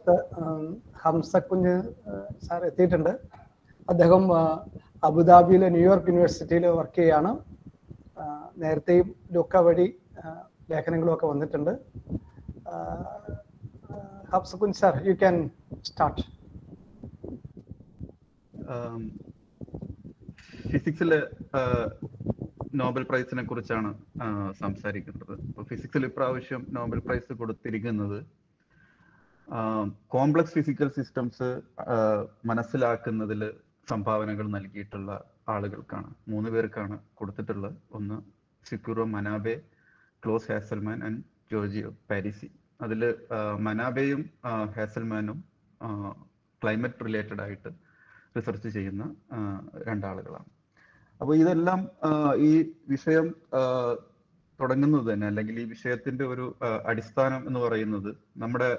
അടുത്ത് ഉം, ഹംസക്കുഞ്ഞ് സാർ എത്തിയിട്ടുണ്ട് അദ്ദേഹം ആ, അബുദാബിയിലെ ന്യൂയോർക്ക് യൂണിവേഴ്സിറ്റിയിൽ വർക്ക് ചെയ്യാണ് ആ, നേരത്തെയും ലുക്ക വഴി ആ, ലേഖനങ്ങളും ഒക്കെ വന്നിട്ടുണ്ട് ആ, ആ, Hamsakunju sir you can start ഫിസിക്സിലെ നോബൽ പ്രൈസിനെ കുറിച്ചാണ് ആ, സംസാരിക്കുന്നത് അപ്പൊ ഫിസിക്സിൽ ഇപ്രാവശ്യം നോബൽ പ്രൈസ് കൊടുത്തിരിക്കുന്നത് കോംപ്ലക്സ് ഫിസിക്കൽ സിസ്റ്റംസ് മനസ്സിലാക്കുന്നതിൽ സംഭാവനകൾ നൽകിയിട്ടുള്ള ആളുകൾക്കാണ് മൂന്ന് പേർക്കാണ് കൊടുത്തിട്ടുള്ളത് ഒന്ന് Syukuro Manabe Klaus Hasselmann and Giorgio Parisi അതിൽ മനാബെയും ആ, ഹാസൽമാനും ക്ലൈമറ്റ് റിലേറ്റഡ് ആയിട്ട് റിസർച്ച് ചെയ്യുന്ന ആ, രണ്ടാളുകളാണ് അപ്പോൾ ഇതെല്ലാം ആ, ഈ വിഷയം ആ, തുടങ്ങുന്നത് തന്നെ അല്ലെങ്കിൽ ഈ വിഷയത്തിന്റെ ഒരു ആ, അടിസ്ഥാനം എന്ന് പറയുന്നത് നമ്മുടെ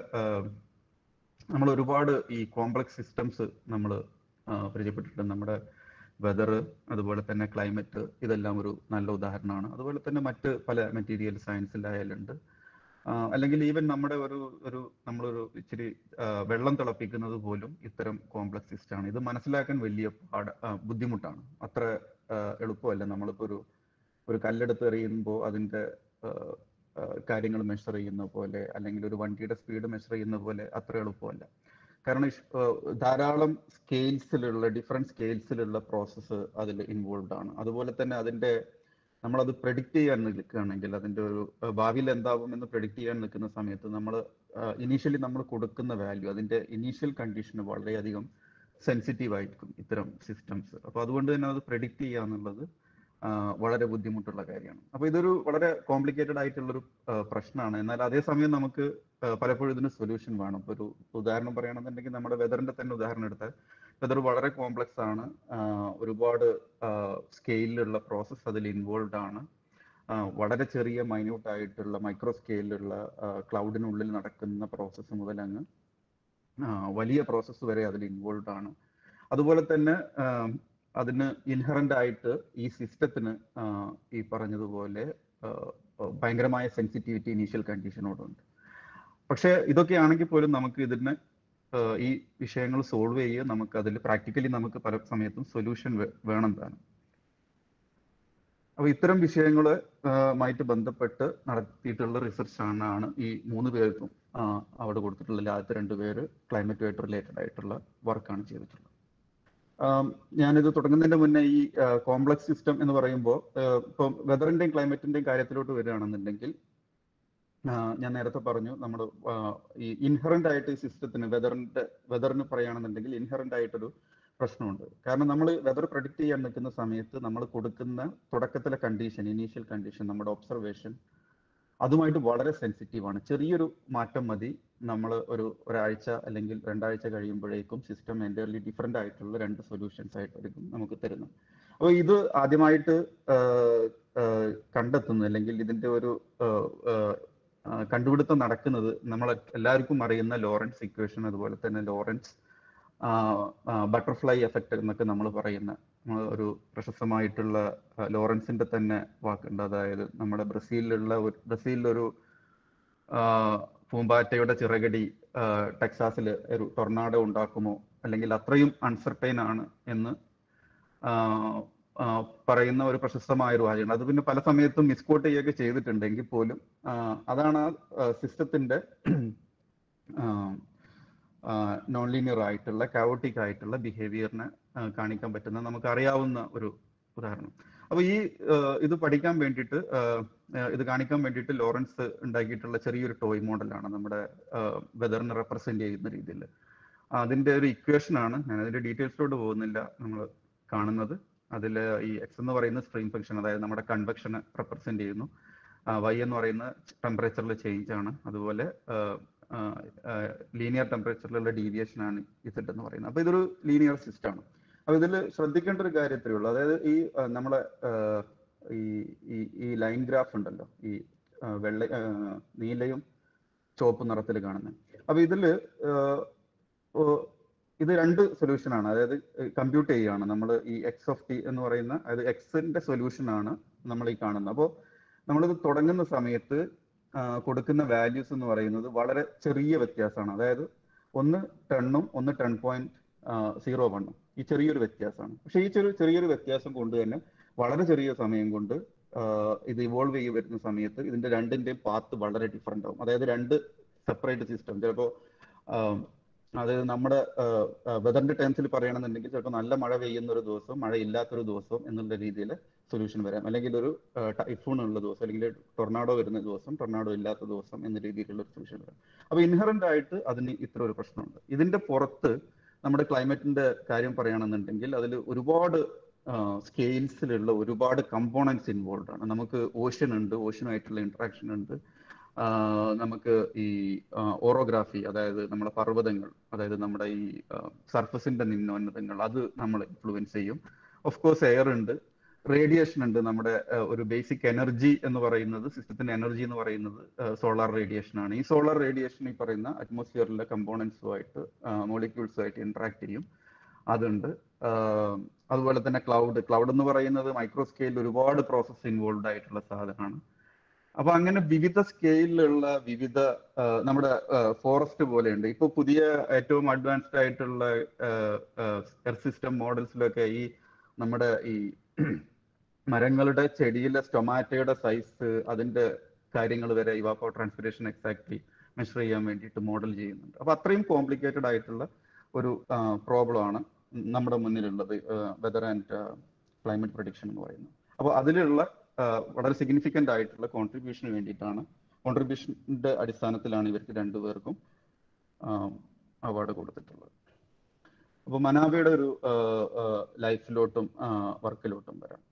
നമ്മൾ ഒരുപാട് ഈ കോംപ്ലക്സ് സിസ്റ്റംസ് നമ്മൾ പരിചയപ്പെട്ടിട്ടുണ്ട് നമ്മുടെ വെതർ അതുപോലെ തന്നെ ക്ലൈമറ്റ് ഇതെല്ലാം ഒരു നല്ല ഉദാഹരണമാണ് അതുപോലെ തന്നെ മറ്റ് പല മെറ്റീരിയൽ സയൻസിലായാലുണ്ട് ആ, അല്ലെങ്കിൽ ഈവൻ നമ്മുടെ ഒരു ഒരു നമ്മളൊരു ഇച്ചിരി ആ, വെള്ളം തിളപ്പിക്കുന്നത് പോലും ഇത്തരം കോംപ്ലക്സ് സിസ്റ്റം ആണ് ഇത് മനസ്സിലാക്കാൻ വലിയ പാട ആ, ബുദ്ധിമുട്ടാണ് അത്ര ആ, എളുപ്പമല്ല നമ്മളിപ്പോ ഒരു ഒരു കല്ലെടുത്ത് എറിയുമ്പോൾ അതിന്റെ കാര്യങ്ങൾ മെഷർ ചെയ്യുന്ന പോലെ അല്ലെങ്കിൽ ഒരു വണ്ടിയുടെ സ്പീഡ് മെഷർ ചെയ്യുന്ന പോലെ അത്ര എളുപ്പമല്ല കാരണം ഇഷ്- ആ, ധാരാളം സ്കെയിൽസിലുള്ള ഡിഫറെന്റ് സ്കെയിൽസിലുള്ള പ്രോസസ്സ് അതിൽ ഇൻവോൾവ് ആണ് അതുപോലെ തന്നെ അതിന്റെ നമ്മളത് പ്രഡിക്റ്റ് ചെയ്യാൻ നിൽക്കുകയാണെങ്കിൽ അതിന്റെ ഒരു ആ, ഭാവിയിൽ എന്താവും എന്ന് പ്രഡിക്റ്റ് ചെയ്യാൻ നിൽക്കുന്ന സമയത്ത് നമ്മൾ ഇനീഷ്യലി നമ്മൾ കൊടുക്കുന്ന വാല്യൂ അതിന്റെ ഇനീഷ്യൽ കണ്ടീഷന് വളരെയധികം സെൻസിറ്റീവ് ആയിരിക്കും ഇത്തരം സിസ്റ്റംസ് അപ്പൊ അതുകൊണ്ട് തന്നെ അത് പ്രഡിക്റ്റ് ചെയ്യുക എന്നുള്ളത് ആ, വളരെ ബുദ്ധിമുട്ടുള്ള കാര്യമാണ് അപ്പൊ ഇതൊരു വളരെ കോംപ്ലിക്കേറ്റഡ് ആയിട്ടുള്ളൊരു ആ, പ്രശ്നമാണ് എന്നാൽ അതേസമയം നമുക്ക് ആ, പലപ്പോഴും ഇതിന് സൊല്യൂഷൻ വേണം ഇപ്പൊ ഒരു ഉദാഹരണം പറയുകയാണെന്നുണ്ടെങ്കിൽ നമ്മുടെ വെതറിന്റെ തന്നെ ഉദാഹരണം എടുത്താൽ വെതർ വളരെ കോംപ്ലക്സ് ആണ് ആ, ഒരുപാട് സ്കെയിലിലുള്ള പ്രോസസ്സ് അതിൽ ഇൻവോൾവ് ആണ് ആ, വളരെ ചെറിയ മൈന്യൂട്ട് ആയിട്ടുള്ള മൈക്രോ സ്കെയിലുള്ള ക്ലൗഡിനുള്ളിൽ നടക്കുന്ന പ്രോസസ്സ് മുതൽ അങ്ങ് ആ, വലിയ പ്രോസസ്സ് വരെ അതിൽ ഇൻവോൾവ് ആണ് അതുപോലെ തന്നെ ആ, അതിന് ഇൻഹറന്റ് ആയിട്ട് ഈ സിസ്റ്റത്തിന് ഈ പറഞ്ഞതുപോലെ ആ, ഭയങ്കരമായ സെൻസിറ്റിവിറ്റി ഇനീഷ്യൽ കണ്ടീഷനോടുണ്ട് പക്ഷെ ഇതൊക്കെ ആണെങ്കിൽ പോലും നമുക്ക് ഇതിന് ആ, ഈ വിഷയങ്ങൾ സോൾവ് ചെയ്യുക നമുക്ക് അതിൽ പ്രാക്ടിക്കലി നമുക്ക് പല സമയത്തും സൊല്യൂഷൻ വേണം താനും അപ്പൊ ഇത്തരം വിഷയങ്ങള് മായിട്ട് ബന്ധപ്പെട്ട് നടത്തിയിട്ടുള്ള റിസർച്ച് ആണ് ആണ് ഈ മൂന്ന് പേർക്കും ആ, അവിടെ കൊടുത്തിട്ടുള്ള ആദ്യത്തെ രണ്ട് പേര് ക്ലൈമറ്റുമായിട്ട് റിലേറ്റഡ് ആയിട്ടുള്ള വർക്കാണ് ചെയ്തിട്ടുള്ളത് ആം, ഞാനിത് തുടങ്ങുന്നതിന്റെ മുന്നേ ഈ കോംപ്ലക്സ് സിസ്റ്റം എന്ന് പറയുമ്പോൾ ഇപ്പം വെതറിന്റെയും ക്ലൈമറ്റിന്റെയും കാര്യത്തിലോട്ട് വരികയാണെന്നുണ്ടെങ്കിൽ ആ, ഞാൻ നേരത്തെ പറഞ്ഞു നമ്മൾ ഈ ഇൻഹറന്റ് ആയിട്ട് ഈ സിസ്റ്റത്തിന് വെതറിന്റെ വെതറിന് പറയുകയാണെന്നുണ്ടെങ്കിൽ ഇൻഹറന്റ് ആയിട്ടൊരു പ്രശ്നമുണ്ട് കാരണം നമ്മൾ വെതർ പ്രഡിക്റ്റ് ചെയ്യാൻ നിൽക്കുന്ന സമയത്ത് നമ്മൾ കൊടുക്കുന്ന തുടക്കത്തിലെ കണ്ടീഷൻ ഇനീഷ്യൽ കണ്ടീഷൻ നമ്മുടെ ഒബ്സർവേഷൻ അതുമായിട്ട് വളരെ സെൻസിറ്റീവ് ആണ് ചെറിയൊരു മാറ്റം മതി നമ്മൾ ഒരു ഒരാഴ്ച അല്ലെങ്കിൽ രണ്ടാഴ്ച കഴിയുമ്പോഴേക്കും സിസ്റ്റം എൻ്റയർലി ഡിഫറെൻ്റ് ആയിട്ടുള്ള രണ്ട് സൊല്യൂഷൻസ് ആയിട്ടായിരിക്കും നമുക്ക് തരുന്നത് അപ്പോൾ ഇത് ആദ്യമായിട്ട് ആഹ്, ആഹ്, കണ്ടെത്തുന്നത് അല്ലെങ്കിൽ ഇതിന്റെ ഒരു ആഹ്, ആഹ്, ആഹ്, കണ്ടുപിടുത്തം നടക്കുന്നത് നമ്മൾ എല്ലാവർക്കും അറിയുന്ന ലോറൻസ് ഇക്വേഷൻ അതുപോലെ തന്നെ ലോറൻസ് ബട്ടർഫ്ലൈ എഫക്റ്റ് എന്നൊക്കെ നമ്മൾ പറയുന്ന നമ്മള് ഒരു പ്രശസ്തമായിട്ടുള്ള ആ, ലോറൻസിന്റെ തന്നെ വാക്കുണ്ട് അതായത് നമ്മുടെ ബ്രസീലിലുള്ള ഒരു ബ്രസീലിലൊരു ആ, പൂമ്പാറ്റയുടെ ചിറകടി ആ, ടെക്സാസിൽ ഒരു ടൊർണാഡോ ഉണ്ടാക്കുമോ അല്ലെങ്കിൽ അത്രയും അൺസർട്ടൈൻ ആണ് എന്ന് ആ, ആ, പറയുന്ന ഒരു പ്രശസ്തമായ ഒരു വാചകമാണ് അത് പിന്നെ പല സമയത്തും മിസ്കോട്ട് ചെയ്യുകയൊക്കെ ചെയ്തിട്ടുണ്ടെങ്കിൽ പോലും ആ, അതാണ് ആ സിസ്റ്റത്തിന്റെ നോൺ ലീനിയർ ആയിട്ടുള്ള കാവോട്ടിക് ആയിട്ടുള്ള ബിഹേവിയറിനെ കാണിക്കാൻ പറ്റുന്ന നമുക്ക് അറിയാവുന്ന ഒരു ഉദാഹരണം അപ്പൊ ഈ ആ, ഇത് പഠിക്കാൻ വേണ്ടിയിട്ട് ആ, ആ, ഇത് കാണിക്കാൻ വേണ്ടിയിട്ട് ലോറൻസ് ഉണ്ടാക്കിയിട്ടുള്ള ചെറിയൊരു ടോയ് മോഡലാണ് നമ്മുടെ വെതറിനെ റെപ്രസെന്റ് ചെയ്യുന്ന രീതിയിൽ അതിന്റെ ഒരു ഇക്വേഷൻ ആണ് ഞാൻ അതിന്റെ ഡീറ്റെയിൽസിലോട്ട് പോകുന്നില്ല നമ്മൾ കാണുന്നത് അതിൽ ഈ എക്സ് എന്ന് പറയുന്ന സ്ട്രീം ഫംഗ്ഷൻ അതായത് നമ്മുടെ കൺവെക്ഷനെ റെപ്രസെന്റ് ചെയ്യുന്നു വൈ എന്ന് പറയുന്ന ടെമ്പറേച്ചറിൽ ചേഞ്ച് ആണ് അതുപോലെ ലീനിയർ ടെമ്പറേച്ചറിലുള്ള ഡീവിയേഷൻ ആണ് ഇസെറ്റ് എന്ന് പറയുന്നത് അപ്പൊ ഇതൊരു ലീനിയർ സിസ്റ്റം ആണ് അപ്പൊ ഇതിൽ ശ്രദ്ധിക്കേണ്ട ഒരു കാര്യത്തിലേ ഉള്ളൂ അതായത് ഈ ആ, നമ്മളെ ആ, ഈ ഈ ഈ ലൈൻ ഗ്രാഫ് ഉണ്ടല്ലോ ഈ ആ, വെള്ള ആ, നീലയും ചുവപ്പ് നിറത്തിൽ കാണുന്നത് അപ്പൊ ഇതില് ആ, ഓ, ഇത് രണ്ട് സൊല്യൂഷൻ ആണ് അതായത് കമ്പ്യൂട്ട് ചെയ്യുകയാണ് നമ്മൾ ഈ എക്സ് ഓഫ് ടി എന്ന് പറയുന്ന അതായത് എക്സിന്റെ സൊല്യൂഷൻ ആണ് നമ്മൾ ഈ കാണുന്നത് അപ്പോൾ നമ്മളിത് തുടങ്ങുന്ന സമയത്ത് ആ, കൊടുക്കുന്ന വാല്യൂസ് എന്ന് പറയുന്നത് വളരെ ചെറിയ വ്യത്യാസമാണ് അതായത് ഒന്ന് ടെണ്ണും ഒന്ന് ടെൻ പോയിന്റ് സീറോ വണ്ണും ഈ ചെറിയൊരു വ്യത്യാസമാണ് പക്ഷേ ഈ ചെറിയ ചെറിയൊരു വ്യത്യാസം കൊണ്ട് തന്നെ വളരെ ചെറിയ സമയം കൊണ്ട് ഇത് ഇവോൾവ് ചെയ്ത് വരുന്ന സമയത്ത് ഇതിന്റെ രണ്ടിന്റെയും പാത്ത് വളരെ ഡിഫറെന്റ് ആവും അതായത് രണ്ട് സെപ്പറേറ്റ് സിസ്റ്റം ചിലപ്പോൾ അതായത് നമ്മുടെ വെതറിന്റെ ടേംസിൽ പറയുകയാണെന്നുണ്ടെങ്കിൽ ചിലപ്പോൾ നല്ല മഴ പെയ്യുന്ന ഒരു ദിവസം മഴ ഇല്ലാത്തൊരു ദിവസം എന്നുള്ള രീതിയിൽ സൊല്യൂഷൻ വരാം അല്ലെങ്കിൽ ഒരു ടൈഫൂൺ ഉള്ള ദിവസം അല്ലെങ്കിൽ ടൊർണാഡോ വരുന്ന ദിവസം ടൊർണാഡോ ഇല്ലാത്ത ദിവസം എന്ന രീതിയിലുള്ള ഒരു സൊല്യൂഷൻ വരാം അപ്പൊ ഇൻഹറന്റ് ആയിട്ട് അതിന് ഇത്ര ഒരു പ്രശ്നമുണ്ട് ഇതിന്റെ പുറത്ത് നമ്മുടെ ക്ലൈമറ്റിന്റെ കാര്യം പറയുകയാണെന്നുണ്ടെങ്കിൽ അതിൽ ഒരുപാട് സ്കെയിൽസിലുള്ള ഒരുപാട് കമ്പോണൻസ് ഇൻവോൾവ് ആണ് നമുക്ക് ഓഷ്യൻ ഉണ്ട് ഓഷ്യനുമായിട്ടുള്ള ഇന്ററാക്ഷൻ ഉണ്ട് നമുക്ക് ഈ ഓറോഗ്രാഫി അതായത് നമ്മുടെ പർവ്വതങ്ങൾ അതായത് നമ്മുടെ ഈ സർഫസിന്റെ നിന്നോന്നതങ്ങൾ അത് നമ്മൾ ഇൻഫ്ലുവൻസ് ചെയ്യും ഓഫ് കോഴ്സ് എയർ ഉണ്ട് റേഡിയേഷൻ ഉണ്ട് നമ്മുടെ ഒരു ബേസിക് എനർജി എന്ന് പറയുന്നത് സിസ്റ്റത്തിന്റെ എനർജി എന്ന് പറയുന്നത് സോളാർ റേഡിയേഷൻ ആണ് ഈ സോളാർ റേഡിയേഷൻ ഈ പറയുന്ന അറ്റ്മോസ്ഫിയറിലെ കമ്പോണൻസുമായിട്ട് മോളിക്യൂൾസുമായിട്ട് ഇന്ററാക്ട് ചെയ്യും അതുണ്ട് അതുപോലെ തന്നെ ക്ലൗഡ് ക്ലൗഡ് എന്ന് പറയുന്നത് മൈക്രോ സ്കെയിലിൽ ഒരുപാട് പ്രോസസ് ഇൻവോൾവ് ആയിട്ടുള്ള സാധനമാണ് അപ്പൊ അങ്ങനെ വിവിധ സ്കെയിലിലുള്ള വിവിധ നമ്മുടെ ഫോറസ്റ്റ് പോലെയുണ്ട് ഇപ്പൊ പുതിയ ഏറ്റവും അഡ്വാൻസ്ഡ് ആയിട്ടുള്ള എർത്ത് സിസ്റ്റം മോഡൽസിലൊക്കെ ഈ നമ്മുടെ ഈ മരങ്ങളുടെ ചെടിയിലെ സ്റ്റൊമാറ്റയുടെ സൈസ് അതിന്റെ കാര്യങ്ങൾ വരെ ഇവാപ്പോ ട്രാൻസ്പിറേഷൻ എക്സാക്ട്ലി മെഷർ ചെയ്യാൻ വേണ്ടിയിട്ട് മോഡൽ ചെയ്യുന്നുണ്ട് അപ്പൊ അത്രയും കോംപ്ലിക്കേറ്റഡ് ആയിട്ടുള്ള ഒരു പ്രോബ്ലം ആണ് നമ്മുടെ മുന്നിലുള്ളത് വെതർ ആൻഡ് ക്ലൈമറ്റ് പ്രൊഡിക്ഷൻ എന്ന് പറയുന്നത് അപ്പോൾ അതിലുള്ള വളരെ സിഗ്നിഫിക്കന്റ് ആയിട്ടുള്ള കോൺട്രിബ്യൂഷന് വേണ്ടിയിട്ടാണ് കോൺട്രിബ്യൂഷന്റെ അടിസ്ഥാനത്തിലാണ് ഇവർക്ക് രണ്ടുപേർക്കും അവാർഡ് കൊടുത്തിട്ടുള്ളത് അപ്പോൾ മനാബയുടെ ഒരു ലൈഫിലോട്ടും വർക്കിലോട്ടും വരാം